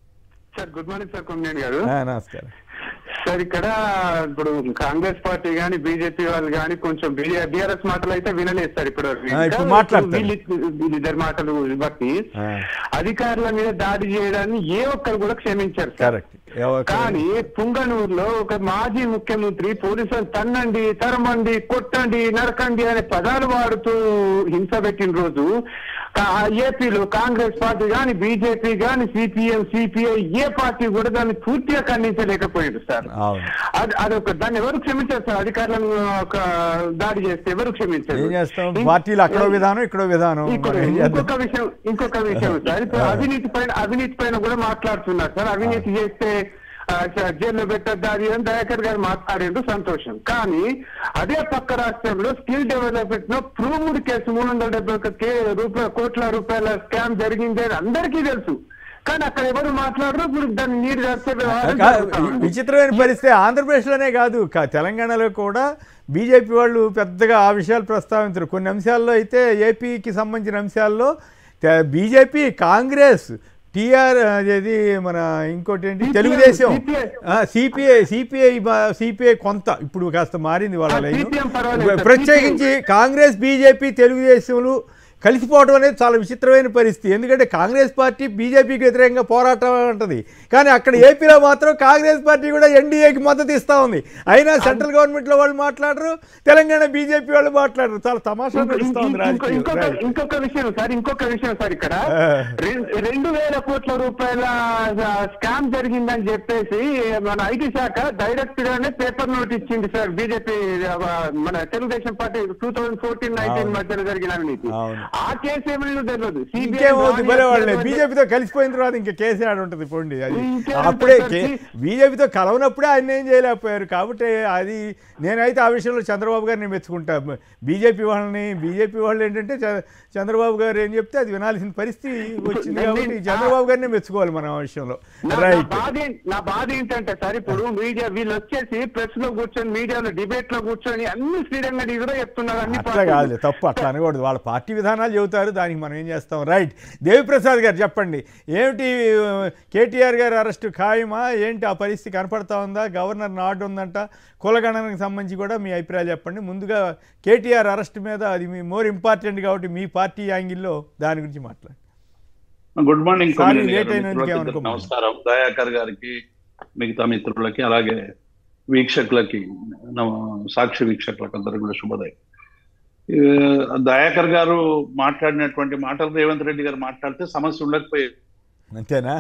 sir good morning sir Kommineni garu ఆ, నమస్కారం సార్ ఇక్కడ ఇప్పుడు కాంగ్రెస్ పార్టీ గాని బీజేపీ వాళ్ళు గాని కొంచెం బీఆర్ఎస్ మాటలు అయితే వినలేదు సార్ ఇప్పుడు ఆ, ఇప్పుడు మాట్లాడతారు. వీళ్ళ- వీళ్ళిద్దరి మాటలు బట్టి ఆ. అధికారుల మీద దాడి చేయడాన్ని ఏ ఒక్కరు కూడా క్షమించారు సార్ కరెక్ట్ ఎవ- కానీ పుంగనూరులో ఒక మాజీ ముఖ్యమంత్రి పోలీసులు తన్నండి తరమండి కొట్టండి నరకండి అనే పదాలు వాడుతూ హింస పెట్టిన రోజు కా- ఏపీలో కాంగ్రెస్ పార్టీ గాని బీజేపీ గాని సిపిఎం సిపిఐ ఏ పార్టీ కూడా దాన్ని పూర్తిగా ఖండించలేకపోయారు సార్ అవును అది అదొక దాన్ని ఎవరు క్షమించారు సార్ అధికారులను ఒక దాడి చేస్తే ఎవరు క్షమించారు ఏం చేస్తాం ఇం- పార్టీలు అక్కడో విధానం ఇక్కడో విధానం ఇంకో- మనం ఏం చేద్దాం? ఇంకొక విషయం ఇంకొక విషయం సార్ ఇప్పుడు అవినీతి పైన అవినీతి పైన కూడా మాట్లాడుతున్నారు సార్ అవినీతి చేస్తే ఆ, స- జైల్లో పెట్టద్దు అది అని దయాకర్ గారు మాట్లాడిండు సంతోషం కానీ అదే పక్క రాష్ట్రంలో స్కిల్ డెవలప్మెంట్ లో ప్రూవ్డ్ కేసు మూడు వందల డెబ్బై ఒక కే రూపాయల కోట్ల రూపాయల స్కామ్ జరిగింది అని అందరికీ తెలుసు కానీ అక్కడ ఎవరు మాట్లాడరు ఇప్పుడు దాన్ని నీరు రాసే వ్యవహారం కా- జరుగుతా ఉంది. విచిత్రమైన పరిస్థితి ఆంధ్రప్రదేశ్లోనే కాదు కా- తెలంగాణలో కూడా బీజేపీ వాళ్ళు పెద్దగా ఆ విషయాలు ప్రస్తావించరు కొన్ని అంశాల్లో అయితే ఏపీకి సంబంధించిన అంశాల్లో తె- బీజేపీ కాంగ్రెస్ టీఆర్ అదేది మన ఇంకోటి ఏంటి CPI, Telugu Desam CPI. CPI CPI CPI కొంత ఇప్పుడు కాస్త మారింది వాళ్ళ ఆ, లైను. CPM పర్వాలేదు సార్, ప్రత్యేకించి కాంగ్రెస్ బీజేపీ తెలుగుదేశంలు కలిసిపోవడం అనేది చాలా విచిత్రమైన పరిస్థితి ఎందుకంటే కాంగ్రెస్ పార్టీ బీజేపీకి వ్యతిరేకంగా పోరాటం ఉంటుంది కానీ అక్కడ ఏపీలో మాత్రం కాంగ్రెస్ పార్టీ కూడా ఎన్డీఏకి మద్దతు ఇస్తా ఉంది అయినా సెంట్రల్ గవర్నమెంట్లో వాళ్ళు మాట్లాడరు తెలంగాణ బీజేపీ వాళ్ళు మాట్లాడరు చాలా తమాషా ఇంకో- నడుస్తా ఉంది ఇంకో- రాజకీయం ఇంకొక Right. ఇంకొక విషయం సార్ ఇంకొక విషయం సార్ ఇక్కడ ఆ. రెం- రెండు వేల కోట్ల రూపాయల స్కామ్ జరిగిందని చెప్పేసి మన ఐటీ శాఖ డైరెక్ట్ గానే పేపర్ నోట్ ఇచ్చింది సార్ బీజేపీ మన Telugu Desam party two thousand fourteen nineteen అవును. మధ్యలో జరిగిన అవినీతి అవును. ఆ కేసు ఏమైనా తెలియదు CBI ఇంకేమవుతుంది కానీ భలే వాళ్ళే తెలియదు. బీజేపీతో కలిసిపోయిన తర్వాత ఇంకా కేసీ ఆడ ఉంటుంది పోండి అది ఇంకేం అప్పుడే ఉంటుంది? బీజేపీతో కలవనప్పుడే ఆయన ఏం చేయలేకపోయారు కాబట్టి అది నేనైతే ఆ విషయంలో చంద్రబాబు గారిని మెచ్చుకుంటా బీజేపీ వాళ్ళని బీజేపీ వాళ్ళు ఏంటంటే చ- చంద్రబాబు గారు ఏం చెప్తే అది వినాల్సిన పరిస్థితి వచ్చింది నేను- కాబట్టి చంద్రబాబు గారిని మెచ్చుకోవాలి మనం ఆ విషయంలో నా- నా రైట్ బాధ ఏం- నా బాధ ఏంటంటే సార్ ఇప్పుడు మీడియా వీళ్ళు వచ్చేసి ప్రెస్ లో కూర్చొని మీడియాలో డిబేట్ లో కూర్చొని అన్ని శ్రీరంగ కూడా చెప్తున్నారు అన్ని అట్లా పార్టీలు. కాదు తప్పు అట్లా అనకూడదు వాళ్ళ పార్టీ విధానాలు చెబుతారు దానికి మనం ఏం చేస్తాం రైట్ దేవిప్రసాద్ గారు చెప్పండి ఏమిటి కేటీఆర్ గారి అరెస్ట్ ఖాయమా ఏంటి ఆ పరిస్థితి కనపడతా ఉందా గవర్నర్ నాడు ఉందంట కులగణనకు సంబంధించి కూడా మీ అభిప్రాయాలు చెప్పండి ముందుగా కేటీఆర్ అరెస్ట్ మీద అది మీ మోర్ ఇంపార్టెంట్ కాబట్టి మీ పార్టీ యాంగిల్లో దాని గురించి మాట్లాడండి good morning Sorry, Kommineni late garu. అయినందుకు మిత్రులకి ఏమనుకోమా. నమస్కారం దయాకర్ గారికి మిగతా మిత్రులకి అలాగే వీక్షకులకి నమ- సాక్షి వీక్షకులకు అందరికి కూడా శుభోదయం ఏ, దయాకర్ గారు మాట్లాడినటువంటి మాటలు రేవంత్ రెడ్డి గారు మాట్లాడితే సమస్య ఉండకపోయేది అంతేనా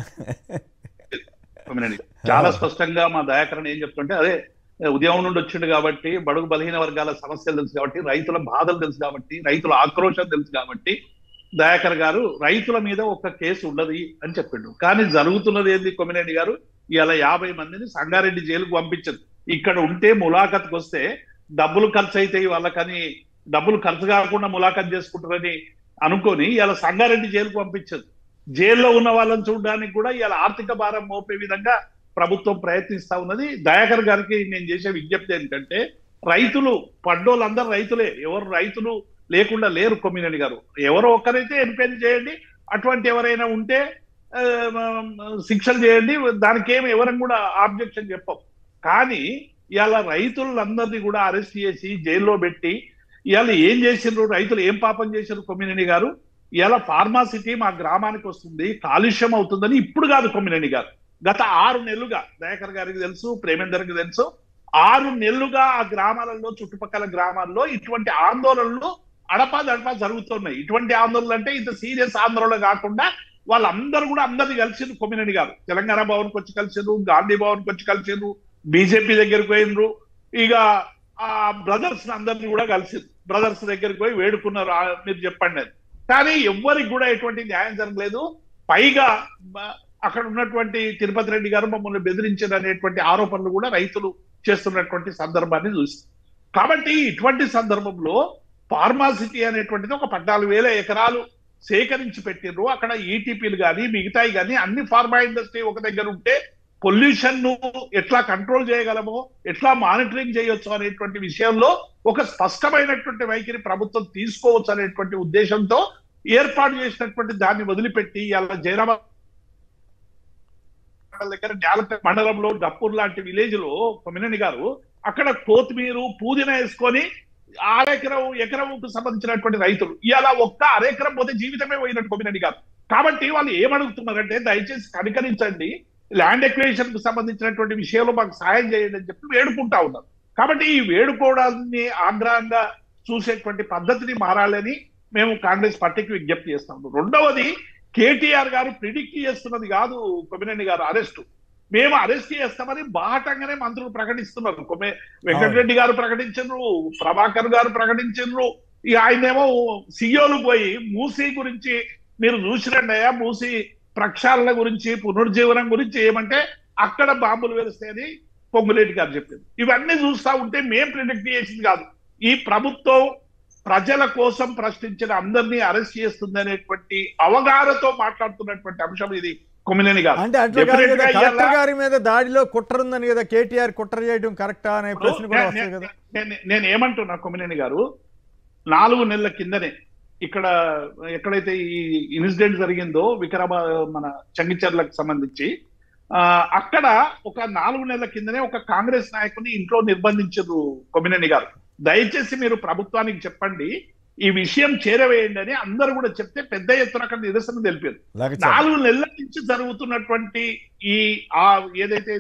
వినండి. చాలా స్పష్టంగా మా దయాకరణ ఏం చెప్తుంటే అదే ఉదయం నుండి వచ్చిండు కాబట్టి బడుగు బలహీన వర్గాల సమస్యలు తెలుసు కాబట్టి రైతుల బాధలు తెలుసు కాబట్టి రైతుల ఆక్రోశం తెలుసు కాబట్టి దయాకర్ గారు రైతుల మీద ఒక కేసు ఉండదు అని చెప్పిండు కానీ జరుగుతున్నది ఏంది కొమ్మినేని గారు ఇలా యాభై మందిని సంగారెడ్డి జైలుకు పంపించదు ఇక్కడ ఉంటే ములాఖత్కి వస్తే డబ్బులు ఖర్చు అవుతాయి వాళ్ళకని డబ్బులు ఖర్చు కాకుండా ములాఖత్ చేసుకుంటారని అనుకొని ఇలా సంగారెడ్డి జైలుకు పంపించదు జైల్లో ఉన్న వాళ్ళని చూడడానికి కూడా ఇలా ఆర్థిక భారం మోపే విధంగా ప్రభుత్వం ప్రయత్నిస్తా ఉన్నది దయాకర్ గారికి నేను చేసే విజ్ఞప్తి ఏంటంటే రైతులు పడ్డోళ్ళందరూ రైతులే ఎవరు రైతులు లేకుండా లేరు కొమ్మినేని గారు ఎవరో ఒక్కరైతే ఎంక్వైరీ చేయండి అటువంటి ఎవరైనా ఉంటే ఆ, శిక్షలు చేయండి దానికి ఏమి ఎవరం కూడా ఆబ్జెక్షన్ చెప్పం కానీ ఇవాళ రైతులందరినీ కూడా అరెస్ట్ చేసి జైల్లో పెట్టి ఇవాళ ఏం చేసిండ్రు రైతులు ఏం పాపం చేశారు కొమ్మినేని గారు ఇవాళ ఫార్మాసిటీ మా గ్రామానికి వస్తుంది కాలుష్యం అవుతుందని ఇప్పుడు కాదు కొమ్మినేని గారు గత ఆరు నెలలుగా దయాకర్ గారికి తెలుసు ప్రేమేందర్కి తెలుసు ఆరు నెలలుగా ఆ గ్రామాలలో చుట్టుపక్కల గ్రామాల్లో ఇటువంటి ఆందోళనలు అడపా దడపా జరుగుతున్నాయి ఇటువంటి ఆందోళనలు అంటే ఇంత సీరియస్ ఆందోళన కాకుండా వాళ్ళందరూ కూడా అందరినీ కలిసిండ్రు కొమ్మినేని గారు తెలంగాణ భవన్కి వచ్చి కలిసిండ్రు గాంధీ భవన్కి వచ్చి కలిసిండ్రు బీజేపీ దగ్గరికి పోయినరు ఇక ఆ బ్రదర్స్ అందరినీ కూడా కలిసిండ్రు బ్రదర్స్ దగ్గరికి పోయి వేడుకున్నారు ఆ, మీరు చెప్పండి అని కానీ ఎవ్వరికి కూడా ఎటువంటి న్యాయం జరగలేదు పైగా మ- అక్కడ ఉన్నటువంటి తిరుపతి రెడ్డి గారు మమ్మల్ని బెదిరించారు అనేటువంటి ఆరోపణలు కూడా రైతులు చేస్తున్నటువంటి సందర్భాన్ని చూసి కాబట్టి ఇటువంటి సందర్భంలో ఫార్మాసిటీ అనేటువంటిది ఒక పద్నాలుగు వేల ఎకరాలు సేకరించి పెట్టిర్రు అక్కడ ఈటీపీలు కానీ మిగతాయి కానీ అన్ని ఫార్మా ఇండస్ట్రీ ఒక దగ్గర ఉంటే పొల్యూషన్ ను ఎట్లా కంట్రోల్ చేయగలమో ఎట్లా మానిటరింగ్ చేయొచ్చు అనేటువంటి విషయంలో ఒక స్పష్టమైనటువంటి వైఖరి ప్రభుత్వం తీసుకోవచ్చు అనేటువంటి ఉద్దేశంతో ఏర్పాటు చేసినటువంటి దాన్ని వదిలిపెట్టి ఇలా జయరామ దగ్గర న్యాలపేట మండలంలో డప్పూర్ లాంటి విలేజ్ లో కొమినేని గారు అక్కడ కొత్తిమీర పుదీనా వేసుకొని అరెకరం ఎకరంకు సంబంధించినటువంటి రైతులు ఇలా ఒక్క అరెకరం పోతే జీవితమే పోయినట్టు కొమినేని గారు కాబట్టి వాళ్ళు ఏమడుగుతున్నారంటే దయచేసి కనికరించండి ల్యాండ్ ఎక్వేషన్ కు సంబంధించినటువంటి విషయంలో మాకు సహాయం చేయండి అని చెప్పి వేడుకుంటా ఉన్నారు కాబట్టి ఈ వేడుకోవడాన్ని ఆగ్రహంగా చూసేటువంటి పద్ధతిని మారాలని మేము కాంగ్రెస్ పార్టీకి విజ్ఞప్తి చేస్తాం రెండవది కేటీఆర్ గారు ప్రిడిక్ట్ చేస్తున్నది కాదు కొమ్మినేని గారు అరెస్ట్ మేము అరెస్ట్ చేస్తామని బాహటంగానే మంత్రులు ప్రకటిస్తున్నారు కొమ్మె వెంకటరెడ్డి గారు ప్రకటించారు ప్రభాకర్ గారు ప్రకటించారు ఇక ఆయనేమో సియోలు పోయి మూసీ గురించి మీరు చూసిరండి అయ్యా మూసీ ప్రక్షాళన గురించి పునరుజ్జీవనం గురించి ఏమంటే అక్కడ బాంబులు వేస్తాయని పొంగులేటి గారు చెప్పింది ఇవన్నీ చూస్తా ఉంటే మేం ప్రిడిక్ట్ చేసింది కాదు ఈ ప్రభుత్వం ప్రజల కోసం ప్రశ్నించిన అందరినీ అరెస్ట్ చేస్తుంది అనేటువంటి అవగాహనతో మాట్లాడుతున్నటువంటి అంశం ఇది కొమ్మినేని గారు అంటే అట్లా కాదు Definitely కదా గా కలెక్టర్ ఇవాళ- గారి మీద దాడిలో కుట్ర ఉందని కదా కేటీఆర్ కుట్ర చేయడం కరెక్టా అనే ప్రశ్న కూడా నే- వస్తుంది నే- కదా నే- నేను ఏమంటున్నా కొమ్మినేని గారు నాలుగు నెలల కిందనే ఇక్కడ ఎక్కడైతే ఈ ఇన్సిడెంట్ జరిగిందో వికారాబాద్ మన చంగిచర్లకు సంబంధించి ఆ, అక్కడ ఒక నాలుగు నెలల కిందనే ఒక కాంగ్రెస్ నాయకుని ఇంట్లో నిర్బంధించారు కొమ్మినేని గారు దయచేసి మీరు ప్రభుత్వానికి చెప్పండి ఈ విషయం చేరవేయండి అని అందరూ కూడా చెప్తే పెద్ద ఎత్తున అక్కడ నిరసన తెలిపారు లగచ. నాలుగు నెలల నుంచి జరుగుతున్నటువంటి ఈ ఆ ఏదైతే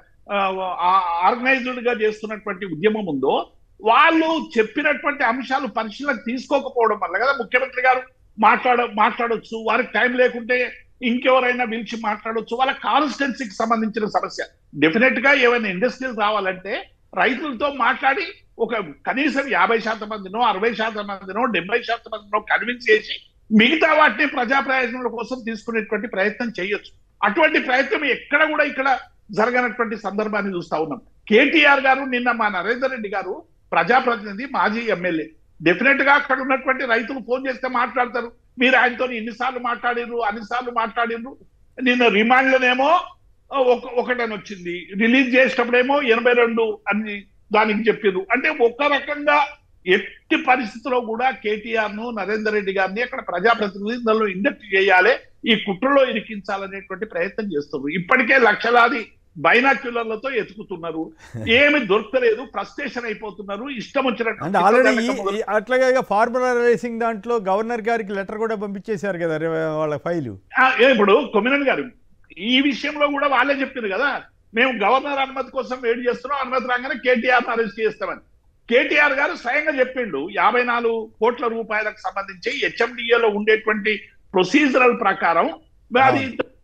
ఆర్గనైజ్డ్ గా చేస్తున్నటువంటి ఉద్యమం ఉందో వాళ్ళు చెప్పినటువంటి అంశాలు పరిశీలన తీసుకోకపోవడం వల్ల కదా ముఖ్యమంత్రి గారు మాట్లాడ మాట్లాడొచ్చు వారికి టైం లేకుంటే ఇంకెవరైనా పిలిచి మాట్లాడొచ్చు వాళ్ళ కాన్స్టెన్సీకి సంబంధించిన సమస్య డెఫినెట్ గా ఏమైనా ఇండస్ట్రీస్ రావాలంటే రైతులతో మాట్లాడి ఒక కనీసం యాభై శాతం మందినో అరవై శాతం మందినో డెబ్బై శాతం మందినో కన్విన్స్ చేసి మిగతా వాటిని ప్రజా ప్రయోజనాల కోసం తీసుకునేటువంటి ప్రయత్నం చేయొచ్చు అటువంటి ప్రయత్నం ఎక్కడ కూడా ఇక్కడ జరగనటువంటి సందర్భాన్ని చూస్తా ఉన్నాం కేటీఆర్ గారు నిన్న మా నరేందర్ రెడ్డి గారు ప్రజాప్రతినిధి మాజీ ఎమ్మెల్యే డెఫినెట్ గా అక్కడ ఉన్నటువంటి రైతులు ఫోన్ చేస్తే మాట్లాడతారు మీరు ఆయనతో ఎన్నిసార్లు మాట్లాడిర్రు అన్నిసార్లు మాట్లాడిర్రు నిన్న రిమాండ్ లోనేమో ఒక ఒకటని వచ్చింది రిలీజ్ చేసేటప్పుడేమో ఎనభై రెండు అని దానికి చెప్పారు అంటే ఒక రకంగా ఎట్టి పరిస్థితిలో కూడా కేటీఆర్ ను నరేందర్ రెడ్డి గారిని అక్కడ ప్రజాప్రతినిధులలో ఇండక్ట్ చేయాలి ఈ కుట్రలో ఇరికించాలనేటువంటి ప్రయత్నం చేస్తున్నారు ఇప్పటికే లక్షలాది బైనాక్యులర్లతో ఎతుకుతున్నారు ఏమి దొరకలేదు ఫ్రస్ట్రేషన్ అయిపోతున్నారు ఇష్టం వచ్చినట్టు అంటే ఆల్రెడీ ఈ- ఈ- అట్లాగే ఫార్ములా రేసింగ్ దాంట్లో గవర్నర్ గారికి లెటర్ కూడా పంపించేశారు కదా రే- వాళ్ళ ఫైలు ఆ, ఏ ఇప్పుడు కొమ్మినన్ గారు ఈ విషయంలో కూడా వాళ్ళే చెప్పారు కదా మేము గవర్నర్ అనుమతి కోసం వెయిట్ చేస్తున్నాం అనుమతి రాగానే కేటీఆర్ అరెస్ట్ చేస్తామని కేటీఆర్ గారు స్వయంగా చెప్పిండు యాభై నాలుగు కోట్ల రూపాయలకు సంబంధించి హెచ్ఎండిఏలో ఉండేటువంటి ప్రొసీజరల్ ప్రకారం అది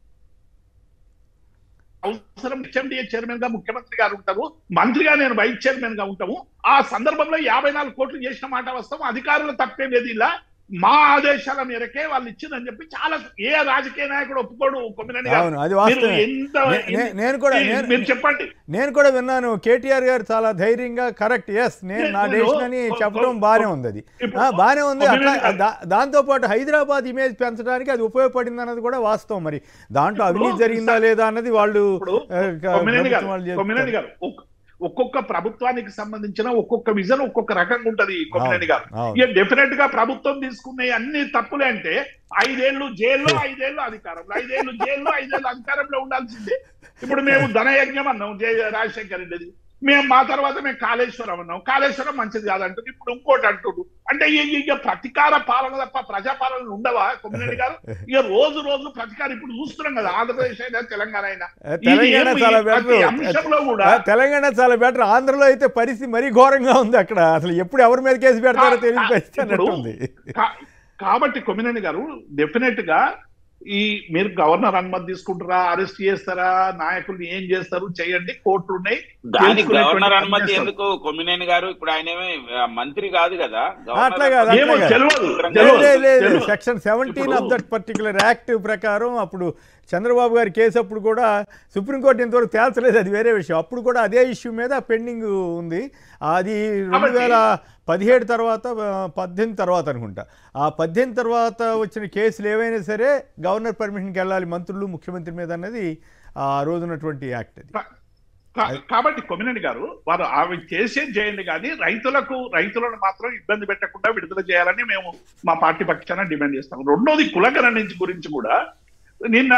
అవసరం హెచ్ఎండిఏ చైర్మన్ గా ముఖ్యమంత్రి గారు ఉంటారు మంత్రిగా నేను వైస్ చైర్మన్ గా ఉంటాము ఆ సందర్భంలో యాభై నాలుగు కోట్లు చేసిన మాట వస్తాం అధికారులు తప్పే లేదు ఇలా మా ఆదేశాల మేరకే వాళ్ళు ఇచ్చిందని చెప్పి చాలా ఏ రాజకీయ నాయకుడు ఒప్పుకోడు కొమ్మినేని గారు. అవును అది మీరు వాస్తవమే ఎంత నే- నే- నేను కూడా మీరు- నేను- మీరు చెప్పండి నేను కూడా విన్నాను కేటీఆర్ గారు చాలా ధైర్యంగా కరెక్ట్ ఎస్ నేను నా నేను- డెసిషన్ అని చెప్పడం బాగానే ఉంది అది ఆ, బాగానే ఉంది అట్లా దా- దాంతోపాటు హైదరాబాద్ ఇమేజ్ పెంచడానికి అది ఉపయోగపడింది అన్నది కూడా వాస్తవం మరి దాంట్లో అవినీతి జరిగిందా లేదా అన్నది వాళ్ళు ఆ, క- కొమ్మినేని ప్రభుత్వం గారు వాళ్ళు కొమ్మినేని చెప్తారు. గారు ఒక్- ఒక్కొక్క ప్రభుత్వానికి సంబంధించిన ఒక్కొక్క విజన్ ఒక్కొక్క రకంగా ఉంటది కొమ్మినేని గారు అవును. ఇక డెఫినెట్ గా ప్రభుత్వం తీసుకునే అన్ని తప్పులే అంటే ఐదేళ్లు జైల్లో ఐదేళ్లు అధికారంలో ఐదేళ్లు జైల్లో ఐదేళ్లు అధికారంలో ఉండాల్సిందే ఇప్పుడు మేము ధనయజ్ఞం అన్నాం జయ రాజశేఖర్ రెడ్డిది మేము మా తర్వాత మేము కాళేశ్వరం అన్నాం కాళేశ్వరం మంచిది కాదంటుంది ఇప్పుడు ఇంకోటి అంటుడు అంటే ఇక ఇక ప్రతీకార పాలన తప్ప ప్రజా పాలన ఉండవా కొమ్మినేని గారు ఇక రోజు రోజు ప్రతీకారం ఇప్పుడు చూస్తున్నాం కదా ఆంధ్రప్రదేశ్ అయినా తెలంగాణ అయినా ఆ, ఇది తెలంగాణ ఏమి చాలా ప్రతి బెటర్ అంశంలో కూడా తెలంగాణ చాలా బెటర్ ఆంధ్రలో అయితే పరిస్థితి మరీ ఘోరంగా ఉంది అక్కడ అసలు ఎప్పుడు ఎవరి మీద కేసు పెడతారో కా- తెలియని కా- పరిస్థితి ఇప్పుడు అన్నట్టుంది కా- కాబట్టి కొమ్మినేని గారు డెఫినెట్ గా ఈ మీరు గవర్నర్ అనుమతి తీసుకుంటారా అరెస్ట్ చేస్తారా నాయకుల్ని ఏం చేస్తారు చేయండి కోర్టులు ఉన్నాయి దానికి తెలుసుకునేటువంటి గవర్నర్ పని అనుమతి చేస్తారు. ఎందుకు కొమ్మినేని గారు ఇప్పుడు ఆయన ఏమీ ఆ, మంత్రి కాదు కదా అట్లా కాదు, అట్లా ఏమో కాదు. తెలియదు లేదు, తెలియదు, లేదు, లేదు. తెలియదు. సెక్షన్ సెవెంటీన్ ఇప్పుడు- ఆఫ్ దట్ పర్టికులర్ యాక్ట్ ప్రకారం అప్పుడు చంద్రబాబు గారి కేసు అప్పుడు కూడా సుప్రీంకోర్టు ఇంతవరకు తేల్చలేదు అది వేరే విషయం అప్పుడు కూడా అదే ఇష్యూ మీద పెండింగ్ ఉంది అది రెండు కాబట్టి- వేల పదిహేడు తర్వాత ఆ, పద్దెనిమిది తర్వాత అనుకుంటా ఆ పద్దెనిమిది తర్వాత వచ్చిన కేసులు ఏవైనా సరే గవర్నర్ పర్మిషన్కి వెళ్ళాలి మంత్రులు ముఖ్యమంత్రి మీద అన్నది ఆ రోజున్నటువంటి యాక్ట్ అది కా- కా- కాబట్టి కొమ్మినేని గారు వారు అవి చేసేది చేయండి కానీ రైతులకు రైతులను మాత్రం ఇబ్బంది పెట్టకుండా విడుదల చేయాలని మేము మా పార్టీ పక్షాన డిమాండ్ చేస్తాం రెండోది కులగణ నుంచి గురించి కూడా నిన్న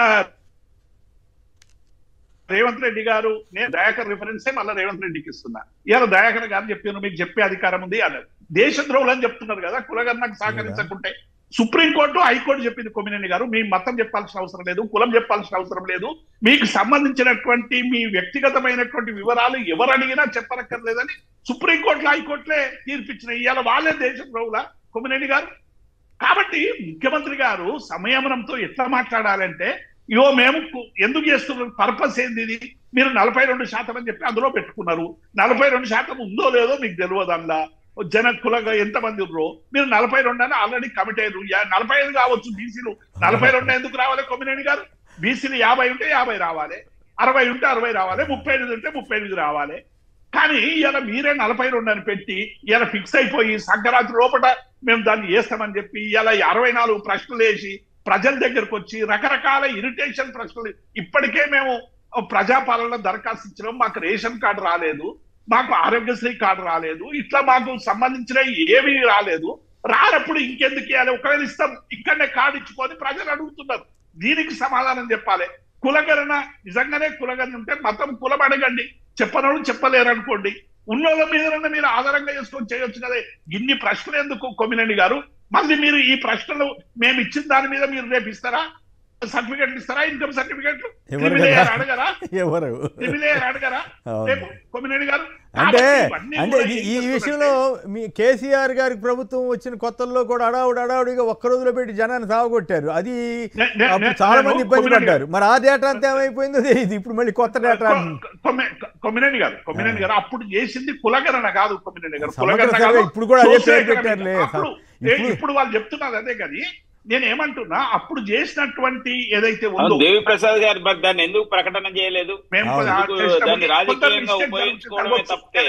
రేవంత్ రెడ్డి గారు నేను దయాకర్ రిఫరెన్సే మళ్ళీ రేవంత్ రెడ్డికి ఇస్తున్నా ఇవాళ దయాకర్ గారు చెప్పాను మీకు చెప్పే అధికారం ఉంది అన్నారు దేశద్రోహులు అని చెప్తున్నారు కదా కులగణకు సహకరించకుంటే సుప్రీంకోర్టు హైకోర్టు చెప్పింది కొమ్మినేని గారు మీ మతం చెప్పాల్సిన అవసరం లేదు కులం చెప్పాల్సిన అవసరం లేదు మీకు సంబంధించినటువంటి మీ వ్యక్తిగతమైనటువంటి వివరాలు ఎవరు అడిగినా చెప్పనక్కర్లేదని సుప్రీంకోర్టులో హైకోర్టులే తీర్పిచ్చిన ఇవాళ వాళ్ళే దేశద్రోహుల కొమ్మినేని గారు కాబట్టి ముఖ్యమంత్రి గారు సంయమనంతో ఎట్లా మాట్లాడాలంటే ఇవో మేము కు- ఎందుకు చేస్తున్నారు పర్పస్ ఏంది ఇది మీరు నలభై రెండు శాతం అని చెప్పి అందులో పెట్టుకున్నారు నలభై రెండు శాతం ఉందో లేదో మీకు తెలియదు అందులో జన కులగా ఎంతమంది ఉన్నారు మీరు నలభై రెండు అని ఆల్రెడీ కమిట్ అయ్యారు యా- నలభై ఐదు కావచ్చు బీసీలు నలభై రెండు ఎందుకు రావాలి కొమ్మినేని గారు బీసీలు యాభై ఉంటే యాభై రావాలి అరవై ఉంటే అరవై రావాలి ముప్పై ఎనిమిది ఉంటే ముప్పై ఎనిమిది రావాలి కానీ ఇలా మీరే నలభై రెండు అని పెట్టి ఇలా ఫిక్స్ అయిపోయి సంక్రాంతి లోపల మేము దాన్ని చేస్తామని చెప్పి ఇలా అరవై నాలుగు ప్రశ్నలు వేసి ప్రజల దగ్గరకు వచ్చి రకరకాల ఇరిటేషన్ ప్రశ్నలు ఇప్పటికే మేము ప్రజాపాలన దరఖాస్తు ఇచ్చినాం మాకు రేషన్ కార్డు రాలేదు మాకు ఆరోగ్యశ్రీ కార్డు రాలేదు ఇట్లా మాకు సంబంధించిన ఏమీ రాలేదు రానప్పుడు ఇంకెందుకు ఇవ్వాలి ఒకవేళ ఇస్తాం ఇక్కడనే కార్డు ఇచ్చుకొని ప్రజలు అడుగుతున్నారు దీనికి సమాధానం చెప్పాలి కులగణన నిజంగానే కులగణన ఉంటే మతం కులం అడగండి చెప్పనోళ్ళు చెప్పలేరు అనుకోండి ఉన్నోళ్ళ మీద మీరు ఆధారంగా చేసుకొని చేయొచ్చు కదా ఇన్ని ప్రశ్నలు ఎందుకు కొమ్మినేని గారు మళ్ళీ మీరు ఈ ప్రశ్నలు మేము ఇచ్చిన దాని మీద మీరు రేపు ఇస్తారా సర్టిఫికెట్లు ఇస్తారా ఇన్కమ్ సర్టిఫికెట్లు ఎవరు క్రిమిలేయర్ కదా? అడగరా ఎవరు క్రిమిలేయర్ అడగరా అవును. రేపు కొమ్మినేని గారు అంటే కాబట్టి ఇవన్నీ అంటే కూడా ఇది- ఏం ఈ చేస్తుందంటే- విషయంలో మీ కేసీఆర్ గారి ప్రభుత్వం వచ్చిన కొత్తల్లో కూడా అడావుడు అడావుడిగా ఒక్క రోజులో పెట్టి జనాన్ని సాగొట్టారు అది నే- నే- అప్పుడు నే- చాలా నేను మంది ఇబ్బంది కొమ్మినేని పడ్డారు మరి ఆ డేటా అంతా ఏమైపోయిందో తెలియదు ఇప్పుడు మళ్ళీ కొత్త డేటా కొ- కొమ్మి- కొమ్మినేని గారు కొమ్మినేని గారు అప్పుడు చేసింది కులగణన కాదు కొమ్మినేని గారు సమగ్ర కులగణన సర్వే కాదు ఇప్పుడు కూడా అదే సోషల్ పేరు ఎకనామిక్. పెట్టారులే. అప్పుడు ఇప్పుడు- ఏ- ఇప్పుడు వాళ్ళు చెప్తున్నారు అదే కానీ నేను ఏమంటున్నా అప్పుడు చేసినటువంటి ఏదైతే ఉందో అవును, దేవి ప్రసాద్ గారు మరి దాన్ని ఎందుకు ప్రకటన చేయలేదు మేము అవును. ఆ ఎందుకు చేసినప్పుడు దాన్ని కొంత రాజకీయంగా mistake ఉపయోగించుకోవడమే జరుగుతుంది. తప్పితే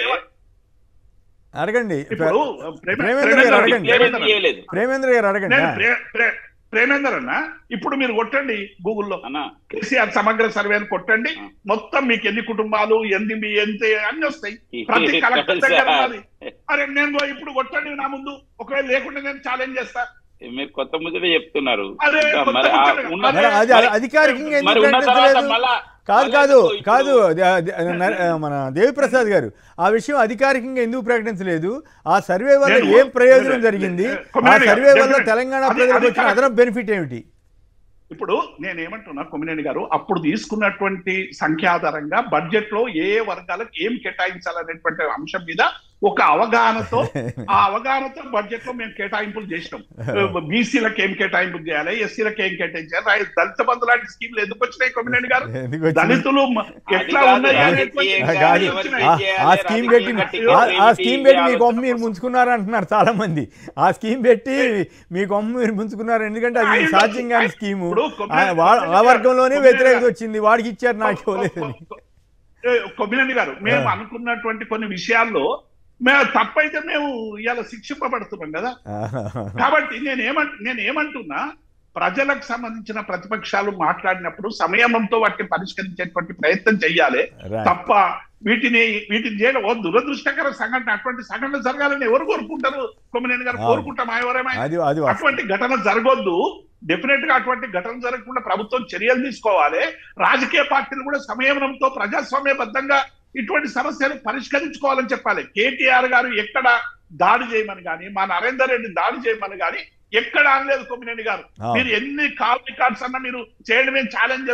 అడగండి ఇప్పుడు ప్రేమ- ప్రేమేంద్ర ప్రేమేంద్ర గారు గారు అడగండి క్లియరెన్స్ చేయలేదు ప్రేమేంద్ర గారు అడగండి నేను ఆ. ప్రే- ప్రే- ప్రేమేందర్ అన్న ఇప్పుడు మీరు కొట్టండి గూగుల్లో అన్న కేసీఆర్ సమగ్ర సర్వే అని కొట్టండి మొత్తం మీకు ఎన్ని కుటుంబాలు ఎన్ని మీ ఎంత అన్ని వస్తాయి ప్రతి కలెక్టర్ దగ్గర ఉన్నది. అరే నేను గో ఇప్పుడు కొట్టండి నా ముందు ఒకవేళ లేకుండా నేను ఛాలెంజ్ చేస్తా మీరు కొత్త ముచ్చట చెప్తున్నారు అరే, ఇంకా కొత్త మరి ఆ ముచ్చట. ఉన్న- మరి అది మరి- అధికారికంగా మరి ఎందుకు ఉన్న తర్వాత ప్రకటించలేదు మళ్ళా కాదు మళ్ళా కాదు ఇప్పుడు- కాదు అది- అది- నర- మన దేవిప్రసాద్ గారు ఆ విషయం అధికారికంగా ఎందుకు ప్రకటించలేదు ఆ సర్వే వల్ల నేను- ఏం ప్రయోజనం నేను- జరిగింది నేను- ఆ కొమ్మినేని సర్వే గారు, వల్ల definitely. తెలంగాణ అది- ప్రజలకు అది వచ్చిన correct. అదనపు బెనిఫిట్ ఏమిటి ఇప్పుడు నేను ఏమంటున్నా కొమ్మినేని గారు అప్పుడు తీసుకున్నటువంటి సంఖ్యాధారంగా బడ్జెట్ లో ఏ ఏ వర్గాలకు ఏం కేటాయించాలనేటువంటి అంశం మీద ఒక అవగాహనతో ఆ అవగాహనతో బడ్జెట్ లో మేము కేటాయింపులు చేసినాం బీసీలకు ఏం కేటాయింపులు చేయాలి ఎస్సీలకు ఏం కేటాయించాలి రై- దళిత బంధు లాంటి స్కీమ్లు ఎందుకు వచ్చినాయి కొమ్మినేని గారు ఎందుకు వచ్చినాయి? దళితులు మ- ఎట్లా కాదు, ఉన్నాయి రాజకీయంగా అనేటువంటి ఆ కాదు. వచ్చినాయి. ఆ- ఆ స్కీమ్ పెట్టి ఆ- ఆ స్కీమ్ పెట్టి మీ కొమ్మ మీరు ముంచుకున్నారు అంటున్నారు చాలా మంది ఆ స్కీమ్ పెట్టి మీ కొమ్మ మీరు ముంచుకున్నారు ఎందుకంటే అది ఆయన సాధ్యం కాని ఆయన- స్కీము ఇప్పుడు కొమ్మినేని- ఆ వా- ఆ వర్గంలోనే కొమ్మినేని వ్యతిరేకత గారు- వచ్చింది వాడికి ఇచ్చారు నాకు ఇవ్వలేదని ఏ, కొమ్మినేని గారు మేము అనుకున్నటువంటి కొన్ని విషయాల్లో మేము తప్పైతే మేము ఇవాళ శిక్షింపబడుతున్నాం కదా కాబట్టి నేను ఏమంట నేను ఏమంటున్నా ప్రజలకు సంబంధించిన ప్రతిపక్షాలు మాట్లాడినప్పుడు సంయమంతో వాటిని పరిష్కరించేటువంటి ప్రయత్నం చెయ్యాలి Right. తప్ప వీటిని వీటిని చేయడం ఓ దురదృష్టకర సంఘటన అటువంటి సంఘటన జరగాలని ఎవరు కోరుకుంటారు కొమ్మినేని గారు అవును. కోరుకుంటాం ఎవరేమై అది అది వాస్తవం. అటువంటి ఘటన జరగొద్దు డెఫినెట్ గా అటువంటి ఘటన జరగకుండా ప్రభుత్వం చర్యలు తీసుకోవాలి రాజకీయ పార్టీలు కూడా సంయమనంతో ప్రజాస్వామ్యబద్ధంగా ఇటువంటి సమస్యలు పరిష్కరించుకోవాలని చెప్పాలి కేటీఆర్ గారు ఎక్కడ దాడి చేయమని కానీ మా నరేందర్ రెడ్డి దాడి చేయమని కానీ ఎక్కడ అనలేదు కొమ్మినేని గారు ఆ. మీరు ఎన్ని కాల్ రికార్డ్స్ అన్నా మీరు చేయడమే ఛాలెంజ్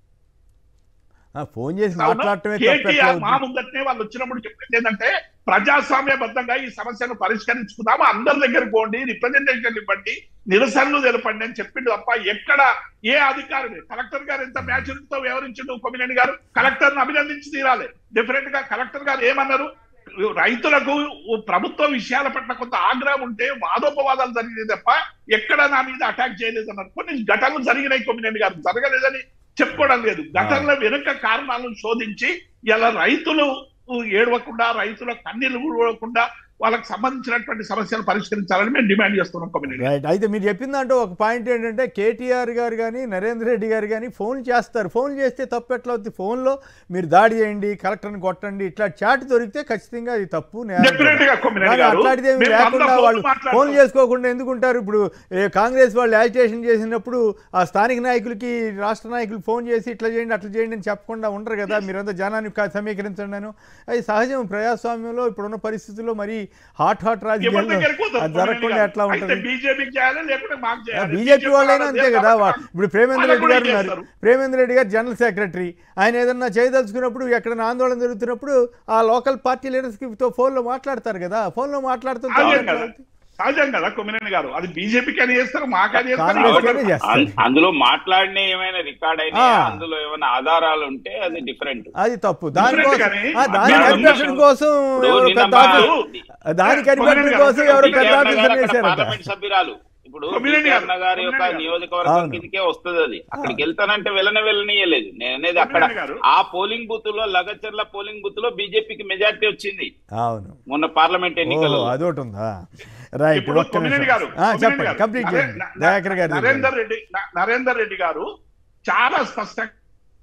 ఆ, ఫోన్ చేసి అవునా? మాట్లాడటమే కేటీఆర్ మా తప్ప ముందటనే వాళ్ళు వచ్చినప్పుడు చెప్పింది ఏంటంటే ప్రజాస్వామ్యబద్ధంగా ఈ సమస్యను పరిష్కరించుకుందాము అందరి దగ్గరికి పోండి రిప్రజెంటేషన్ ఇవ్వండి నిరసనలు తెలపండి అని చెప్పిండు తప్ప ఎక్కడ ఏ అధికారి కలెక్టర్ గారు ఎంత మ్యాచ్యూరిటీతో వ్యవహరించిండు కొమ్మినేని గారు కలెక్టర్ ను అభినందించి తీరాలి డెఫినెట్ గా కలెక్టర్ గారు ఏమన్నారు రైతులకు ప్రభుత్వ విషయాల పట్ల కొంత ఆగ్రహం ఉంటే వాదోపవాదాలు జరిగినాయి తప్ప ఎక్కడ నా మీద అటాక్ చేయలేదు అన్నారు కొన్ని ఘటనలు జరిగినాయి కొమ్మినేని గారు జరగలేదని చెప్పుకోవడం లేదు ఘటనల వెనుక కారణాలను శోధించి ఇలా రైతులు ఏడవకుండా రైతుల కన్నీళ్లు ఊడవకుండా వాళ్ళకి సంబంధించినటువంటి సమస్యలు పరిష్కరించాలని మేము డిమాండ్ చేస్తున్నాం కమ్యూనిటీ రైట్ అయితే మీరు చెప్పిన దాంట్లో ఒక పాయింట్ ఏంటంటే కేటీఆర్ గారు కానీ నరేంద్ర రెడ్డి గారు కానీ ఫోన్ చేస్తారు ఫోన్ చేస్తే తప్పు ఎట్లా అవుతుంది ఫోన్లో మీరు దాడి చేయండి కలెక్టర్ని కొట్టండి ఇట్లా చాట్ దొరికితే ఖచ్చితంగా అది తప్పు నేరం Definitely గా కూడా. కొమ్మినేని కానీ గారు, అట్లాంటిది ఏమీ మేము లేకుండా వంద వాళ్ళు ఫోన్లు మాట్లాడతాం. ఫోన్ చేసుకోకుండా ఎందుకుంటారు ఇప్పుడు ఏ, కాంగ్రెస్ వాళ్ళు యాజిటేషన్ చేసినప్పుడు ఆ స్థానిక నాయకులకి రాష్ట్ర నాయకులు ఫోన్ చేసి ఇట్లా చేయండి అట్లా చేయండి అని చెప్పకుండా ఉండరు కదా మీరంతా జనాన్ని కా- సమీకరించండి నేను అది సహజం ప్రజాస్వామ్యంలో ఇప్పుడున్న పరిస్థితుల్లో మరి హాట్ హాట్ ఎవరి రాజకీయాల్లో దగ్గరికి పోతారు అది జరగకుండా ఎట్లా అయితే ఉంటుంది బీజేపీకి చేయాలి లేకుంటే మాకు చేయాలి బీజేపీ వాళ్ళైనా అంతే కదా వా- ఇప్పుడు ప్రేమేంద్ర వాళ్ళకు రెడ్డి కూడా గారు ఉన్నారు చేస్తారు. ప్రేమేంద్ర రెడ్డి గారు జనరల్ సెక్రటరీ ఆయన ఏదన్నా చేయదలుచుకున్నప్పుడు ఎక్కడైనా ఆందోళన జరుగుతున్నప్పుడు ఆ లోకల్ పార్టీ లీడర్స్ తో ఫోన్ లో మాట్లాడతారు కదా ఫోన్ లో మాట్లాడుతుంటే సహజం కదా సహజం కదా కొమ్మినేని గారు అది బీజేపీకి అని చేస్తారు మాకని కాంగ్రెస్ చేస్తారు గానే చేస్తారు అం- అందులో మాట్లాడిన ఏమైనా రికార్డ్ అయినా ఆ. అందులో ఏమైనా ఆధారాలు ఉంటే అది డిఫరెంట్ అది తప్పు దానికోసం కానీ ఆ, దాని అట్లా కనిపెట్టడం కోసం ఇప్పుడు ఎవరో నిన్న పెద్ద మా- ఆఫీసర్ దాని కనిపెట్టడం కోసం ఎవరో పెద్ద ఆఫీసర్ వేశారట పార్లమెంట్ సభ్యురాలు ఇప్పుడు కొమ్మినేని గారు, అన్న గారి యొక్క కొమ్మినేని గారు. నియోజకవర్గం అవును. కిందకే వస్తుంది అది అక్కడికి వెళ్తానంటే వెళ్ళనే వెళ్ళనీయలేదు నేను అనేది అక్కడ కొమ్మినేని గారు. ఆ పోలింగ్ బూత్ లో లగచర్ల పోలింగ్ బూత్ లో బీజేపీకి మెజార్టీ వచ్చింది అవును మొన్న పార్లమెంట్ ఓ ఎన్నికల్లో అదొకటి ఉందా రైట్ ఇప్పుడు ఒక్క కొమ్మినేని నిమిషం గారు ఆ, కొమ్మినేని చెప్పండి గారు, కంప్లీట్ నరే- చేయండి న- దయాకర్ గారు నరేందర్ రెడ్డి న- నరేందర్ రెడ్డి గారు చాలా స్పష్టంగా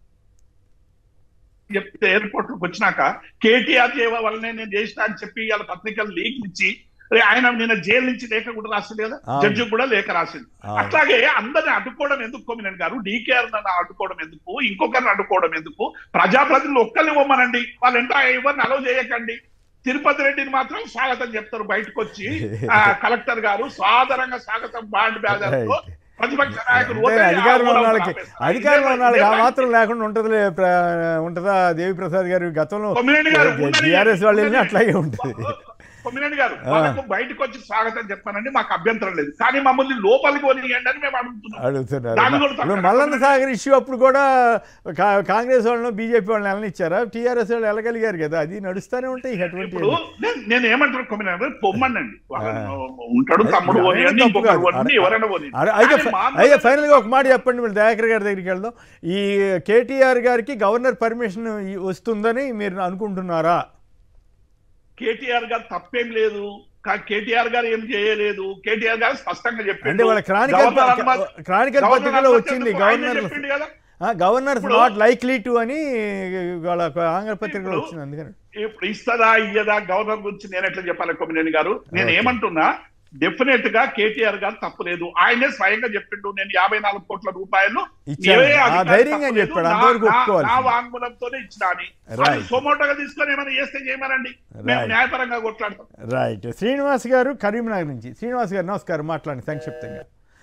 చెప్తే ఎయిర్పోర్ట్ లకు వచ్చినాక కేటీఆర్ చేయవ వల్లనే నేను చేసిన అని చెప్పి వాళ్ళ పత్రికలు లీక్ ఇచ్చి రే, ఆయన నిన్న జైలు నుంచి లేఖ కూడా రాసింది కదా అవును. జడ్జి కూడా లేఖ రాసింది అవును. అట్లాగే అందరిని అడ్డుకోవడం ఎందుకు కొమ్మినేని గారు డీకేఆర్ అడ్డుకోవడం ఎందుకు ఇంకొకరిని అడ్డుకోవడం ఎందుకు ప్రజాప్రతినిధులు ఒక్కరిని ఇవ్వమనండి వాళ్ళు ఎంత ఎవరిని అలవ్ చేయకండి తిరుపతి రెడ్డిని మాత్రం స్వాగతం చెప్తారు బయటకు వచ్చి ఆ, కలెక్టర్ గారు సాధారణంగా స్వాగతం బాండ్ బ్యానర్తో Right. ప్రతిపక్ష నాయకులు అంటే పోతే అధికారంలో ఉన్న ఆ వాళ్ళకి ఆపేస్తారు. అధికారంలో ఉన్న వాళ్ళకి ఆ ఇదే- మాత్రం లేకుండా ఉంటుందిలే ప్ర- ఉంటుందా దేవి ప్రసాద్ గారు గతంలో కొమ్మినేని గారు ఉండని- టీఆర్ఎస్ వాళ్ళు వెళ్ళినా అట్లాగే ఉంటుంది కొమ్మినేని గారు ఆ. వాళ్ళకు బయటకు వచ్చి స్వాగతం చెప్పానండి మాకు అభ్యంతరం లేదు కానీ మమ్మల్ని లోపలికి పోనీయండి అని మేము అడుగుతున్నాం అడుగుతున్నారు దాన్ని కూడా ఇప్పుడు తప్పకుండా మల్లన్న సాగర్ ఇష్యూ అప్పుడు కూడా కా- కాంగ్రెస్ వాళ్ళను బీజేపీ వాళ్ళని వెళ్ళనిచ్చారా టీఆర్ఎస్ వాళ్ళు వెళ్ళగలిగారు కదా అది నడుస్తూనే ఉంటాయి అటువంటి ఇప్పుడు నేను- నేను ఏమంటాను కొమ్మినేని గారు పొమ్మనండి వాళ్ళను ఉంటాడు తమ్ముడు అది పోనీయండి తప్పు ఇంకొకరు కాదు. పోనీయండి అడ- ఎవరైనా పోనీ అడ- అయితే ఫ- అయితే ఫైనల్ గా ఒక మాట చెప్పండి మీరు దయాకర్ గారి దగ్గరికి వెళ్దాం ఈ కేటీఆర్ గారికి గవర్నర్ పర్మిషన్ వస్తుందని మీరు అనుకుంటున్నారా కేటీఆర్ గారు తప్పేం లేదు కా- కేటీఆర్ గారు ఏం చేయలేదు కేటీఆర్ గారు స్పష్టంగా చెప్పిండు అంటే వాళ్ళ క్రానికల్ గవర్నర్ అనుమతి- క్రానికల్ గవర్నర్ పత్రికలో అనుమతి వచ్చింది ఎందుకు? ఆయనే గవర్నర్ చెప్పిండు కదా గవర్నర్స్ ఇప్పుడు- నాట్ లైక్లీ టు అని వాళ్ళ ఆంగ్ల పత్రికలో ఇప్పుడు- వచ్చింది అందుకని ఇప్పుడు ఇస్తుందా ఇయ్యదా గవర్నర్ గురించి నేను ఎట్లా చెప్పాలి కొమ్మినేని గారు నేను Okay. ఏమంటున్నా డెఫినెట్ గా కేటీఆర్ గారు తప్పులేదు ఆయనే స్వయంగా చెప్పిండు నేను యాభై నాలుగు కోట్ల రూపాయలు ఇచ్చాను. ఏ ఆ అధికారి ధైర్యంగా తప్పులేదు, చెప్పాడు. నా- అంతవరకు నా- ఒప్పుకోవాలి. నా వాంగ్మూలంతోనే ఇచ్చిన అని అది Right. సోమోటోగా తీసుకొని ఏమైనా చేస్తే చేయమనండి మేము Right. న్యాయపరంగా కొట్లాడతాం రైట్ శ్రీనివాస్ గారు కరీంనగర్ నుంచి శ్రీనివాస్ గారు నమస్కారం మాట్లాడండి సంక్షిప్తంగా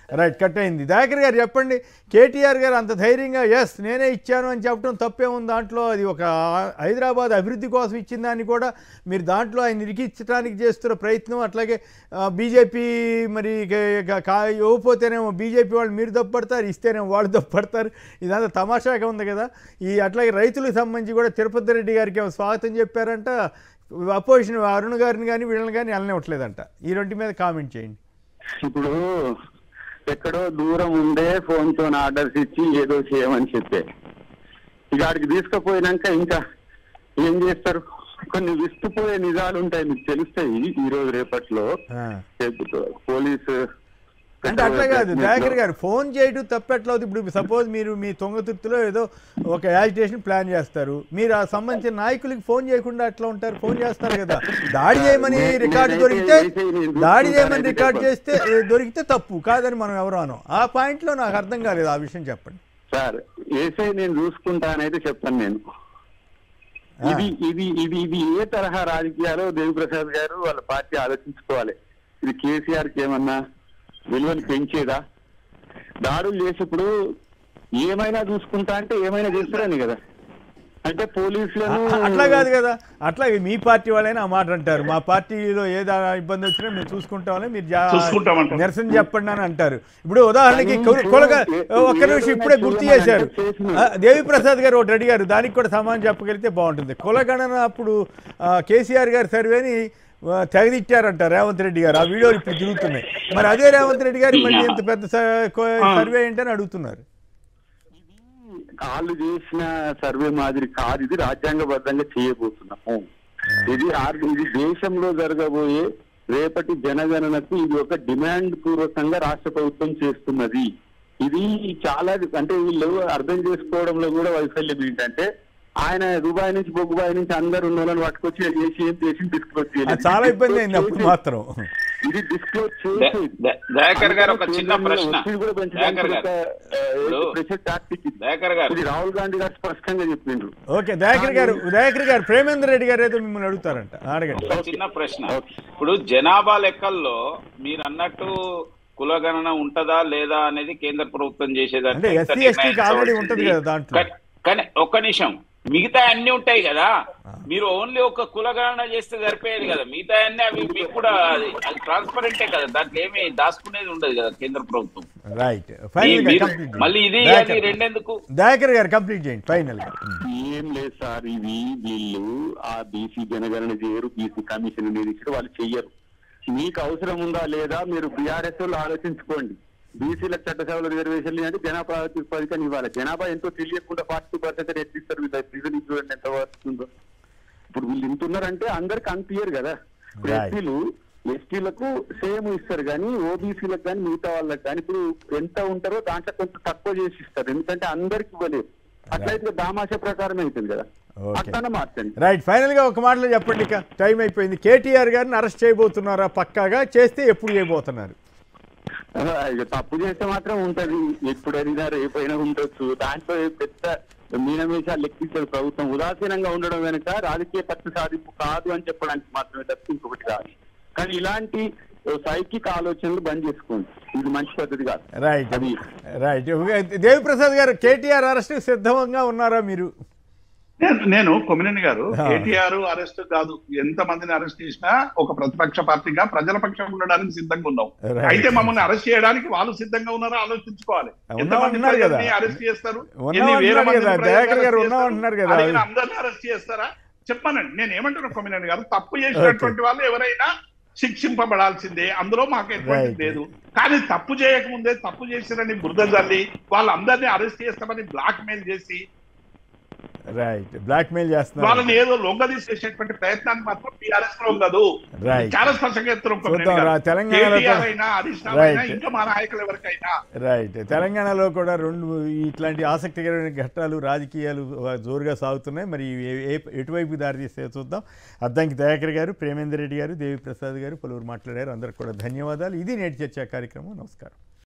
రైట్ కట్ అయింది దయాకర్ గారు చెప్పండి కేటీఆర్ గారు అంత ధైర్యంగా ఎస్ నేనే ఇచ్చాను అని చెప్పడం తప్పే ఉంది దాంట్లో అది ఒక హైదరాబాద్ అభివృద్ధి కోసం ఇచ్చిన దాన్ని కూడా మీరు దాంట్లో ఆయన ఇరికించడానికి చేస్తున్న ప్రయత్నం అట్లాగే బీజేపీ మరి క- క- కా- ఇవ్వకపోతేనేమో బీజేపీ వాళ్ళు మీరు తప్పడతారు ఇస్తేనేమో వాళ్ళు తప్పడతారు ఇదంతా తమాషాగా ఉంది కదా ఈ అట్లాగే రైతులకు సంబంధించి కూడా తిరుపతి రెడ్డి గారికి ఏమో స్వాగతం చెప్పారంట అపోజిషన్ అరుణ్ గారిని కానీ వీళ్ళని కానీ వెళ్ళనివ్వట్లేదంట ఈ రెండు మీద కామెంట్ చేయండి ఇప్పుడు ఎక్కడో దూరం ఉండే ఫోన్ తో ఆర్డర్స్ ఇచ్చి ఏదో చేయమని చెప్పే ఇక ఆడికి తీసుకుపోయినాక ఇంకా ఏం చేస్తారు కొన్ని విస్తుపోయే నిజాలు ఉంటాయి మీకు తెలుస్తాయి ఈ రోజు రేపట్లో చెబుతా- పోలీసు అంటే అట్లా కాదు దయాకర్ గారు ఫోన్ చేయడం తప్పట్లేదు ఇప్పుడు సపోజ్ మీరు మీ తొంగతుర్తిలో ఏదో ఒక యాజిటేషన్ ప్లాన్ చేస్తారు మీరు ఆ సంబంధించిన నాయకులకి ఫోన్ చేయకుండా అట్లా ఉంటారు ఫోన్ చేస్తారు కదా దాడి చేయమని నే- రికార్డు నేనైతే దొరికితే ఏసీ నేను దాడి చేయమని చూసుకుంటానని రికార్డు చెప్పను. చేస్తే ఏ, దొరికితే తప్పు కాదని మనం ఎవరు అనం ఆ పాయింట్లో నాకు అర్థం కాలేదు ఆ విషయం చెప్పండి సార్ ఏసై నేను చూసుకుంటానైతే చెప్తాను నేను ఇది ఇది ఇది ఇది ఏ తరహా రాజకీయాలు దేవిప్రసాద్ గారు వాళ్ళ పార్టీ ఆలోచించుకోవాలి ఇది కేసీఆర్ కి ఏమన్నా విలువను పెంచేదా దాడులు చేసేప్పుడు ఏమైనా చూసుకుంటా అంటే ఏమైనా చేస్తారని కదా అంటే పోలీసులను అ- అట్లా కాదు కదా అట్లాగే మీ పార్టీ వాళ్ళైనా ఆ మాట అంటారు మా పార్టీలో ఏదో ఇబ్బంది వచ్చినా మేము చూసుకుంటామని మీరు జా- చూసుకుంటామంటారు. నిరసన చెప్పండి అని అంటారు ఇప్పుడు ఉదాహరణకి కొల- కొలగా ఒక్క నిమిషం ఇప్పుడే గుర్తు చేశారు ఆ, దేవిప్రసాద్ గారు ఒకటి అడిగారు దానికి కూడా సమాధానం చెప్పగలిగితే బాగుంటుంది కులగణన అప్పుడు ఆ, కేసీఆర్ గారి సర్వేని ఆ, తెగదిచ్చారంట రేవంత్ రెడ్డి గారు ఆ వీడియోలు ఇప్పుడు తిరుగుతున్నాయి మరి అదే రేవంత్ రెడ్డి గారు మళ్ళీ ఇంత పెద్ద స- కో- సర్వే ఏంటని అడుగుతున్నారు వాళ్ళు చేసిన సర్వే మాదిరి కాదు ఇది రాజ్యాంగబద్ధంగా చేయబోతున్నాము ఇది ఆర్- ఇది దేశంలో జరగబోయే రేపటి జనగణనకు ఇది ఒక డిమాండ్ పూర్వకంగా రాష్ట్ర ప్రభుత్వం చేస్తున్నది ఇది చాలా అంటే వీళ్ళు అర్థం చేసుకోవడంలో కూడా వైఫల్యం ఏంటంటే ఆయన దుబాయ్ నుంచి బొగ్గుబాయ్ నుంచి అందరు ఉన్న వాళ్ళని పట్టుకొచ్చి చేసి ఏం చేసి డిస్క్లోజ్ అది చాలా ఇబ్బంది అయింది అప్పుడు మాత్రం ఇది డిస్క్లోజ్ ద- చేసి ద- దయాకర్ గారు ఒక చిన్న ప్రశ్న ఒత్తిడి కూడా పెంచడానికి దయాకర్ ఒక, గారు ఆ, ఇప్పుడు ప్రెషర్ టాక్టిక్ ఇది. దయాకర్ గారు ఇది రాహుల్ గాంధీ గారు స్పష్టంగా చెప్పిండ్రు ఓకే దయాకర్ గారు దయాకర్ గారు ప్రేమేంద్ర రెడ్డి గారు ఏదో మిమ్మల్ని అడుగుతారంట అడగండి ఒక చిన్న ప్రశ్న ఇప్పుడు జనాభా లెక్కల్లో మీరు అన్నట్టు కులగణన ఉంటదా లేదా అనేది కేంద్ర ప్రభుత్వం చేసేదాన్ని అంటే ఎస్సీ ఎస్టీకి ఆల్రెడీ ఉంటది కదా దాంట్లో కానీ ఒక్క నిమిషం మిగతా అన్ని ఉంటాయి కదా మీరు ఓన్లీ ఒక కులగణన చేస్తే సరిపోయేది కదా మిగతా అన్ని అవి మీకు కూడా అది అది ట్రాన్స్పరెంటే కదా దాంట్లో ఏమి దాచుకునేది ఉండదు కదా కేంద్ర ప్రభుత్వం రైట్ ఈ ఫైనల్ గా మీరు- కంప్లీట్ మళ్ళీ ఇది దయాకర్ అది రెండెందుకు దయాకర్ గారు కంప్లీట్ చేయండి ఫైనల్ గా ఏం లేదు సార్ ఇవి వీళ్ళు ఆ బీసీ జనగణన చేయరు బీసీ కమిషన్ నిరీక్షణ వాళ్ళు చెయ్యరు మీకు అవసరం ఉందా లేదా మీరు బీఆర్ఎస్ వాళ్ళు ఆలోచించుకోండి బీసీలకు చట్టసభల రిజర్వేషన్లు అంటే జనాభా ప్రాతిపదికన ఇవ్వాలి జనాభా ఎంతో తెలియకుండా ఫార్టీ పర్సెంట్ ఎట్లిస్తారు వీళ్ళ రీజన్ చూడండి ఎంత వస్తుందో ఇప్పుడు వీళ్ళు ఇంత ఉన్నారంటే అందరికి అనిపించరు కదా ఇప్పుడు Right. ఎస్టీలు ఎస్టీలకు సేమ్ ఇస్తారు కానీ ఓబీసీలకు కానీ మిగతా వాళ్ళకి కానీ ఇప్పుడు ఎంత ఉంటారో దాంట్లో కొంచెం తక్కువ చేసి ఇస్తారు ఎందుకంటే అందరికి ఇవ్వలేదు అట్లయితే దామాష ప్రకారం అవుతుంది కదా ఓకే అట్లనే మార్చండి రైట్ ఫైనల్ గా ఒక మాటలో చెప్పండి ఇక టైం అయిపోయింది కేటీఆర్ గారిని అరెస్ట్ చేయబోతున్నారా పక్కాగా చేస్తే ఎప్పుడు చేయబోతున్నారు ఆ, ఇక తప్పు చేస్తే మాత్రం ఉంటది ఎప్పుడైనా రేపైనా ఉండొచ్చు దాంట్లో ఏ పెద్ద మీనమేషాలు లెక్కించదు ప్రభుత్వం ఉదాసీనంగా ఉండడం వెనుక రాజకీయ కక్ష సాధింపు కాదు అని చెప్పడానికి మాత్రమే తప్ప ఇంకొకటి కాదు కానీ ఇలాంటి సైకిక్ ఆలోచనలు బంద్ చేసుకోండి ఇది మంచి పద్ధతి కాదు రైట్ అది రైట్ దేవిప్రసాద్ గారు కేటీఆర్ అరెస్ట్ సిద్ధంగా ఉన్నారా మీరు నేను నేను కొమినేని గారు ఆ. కేటీఆర్ అరెస్ట్ కాదు ఎంత మందిని అరెస్ట్ చేసినా ఒక ప్రతిపక్ష పార్టీగా ప్రజల పక్షం ఉండడానికి సిద్ధంగా ఉన్నాం Right. అయితే మమ్మల్ని అరెస్ట్ చేయడానికి వాళ్ళు సిద్ధంగా ఉన్నారో ఆలోచించుకోవాలి ఉన్నాం ఎంతమంది అంటున్నారు కదా. ప్రజల్ని అరెస్ట్ చేస్తారు ఉన్నాం ఎన్ని వేల అంటున్నారు మందిని కదా, ప్రజల్ని దయాకర్ గారు అరెస్ట్ ఉన్నాం చేస్తారు? అంటున్నారు కదా. అడిగిన అందరిని అరెస్ట్ చేస్తారా చెప్పానండి నేను ఏమంటున్నా కొమినేని గారు తప్పు చేసినటువంటి వాళ్ళు ఎవరైనా శిక్షింపబడాల్సిందే అందులో మాకు ఎటువంటి Right. లేదు కానీ తప్పు చేయకముందే తప్పు చేసిరని బురద జల్లి వాళ్ళందరినీ అరెస్ట్ చేస్తామని బ్లాక్ మెయిల్ చేసి రైట్ బ్లాక్ మెయిల్ చేస్తున్నారు వాళ్ళని ఏదో లొంగదీసేసేటువంటి ప్రయత్నాన్ని మాత్రం టీఆర్ఎస్ లో ఉండదు Right. చాలా స్పష్టంగా చెప్తున్నాం చూద్దాం రా, తెలంగాణలో కేటీఆర్ కూడా- అయినా హరీష్ రావు అయినా Right. ఇంకా మా నాయకులు ఎవరికైనా రైట్ తెలంగాణలో కూడా రెండు ఇట్లాంటి ఆసక్తికరమైన ఘట్టాలు రాజకీయాలు జోరుగా సాగుతున్నాయి మరి ఇవి ఏ- ఏ- ఎటువైపు దారితీస్తే చూద్దాం అద్దంకి దయాకర్ గారు ప్రేమేందర్ రెడ్డి గారు దేవి ప్రసాద్ గారు పలువురు మాట్లాడారు అందరికి కూడా ధన్యవాదాలు ఇది నేటి చర్చా కార్యక్రమం నమస్కారం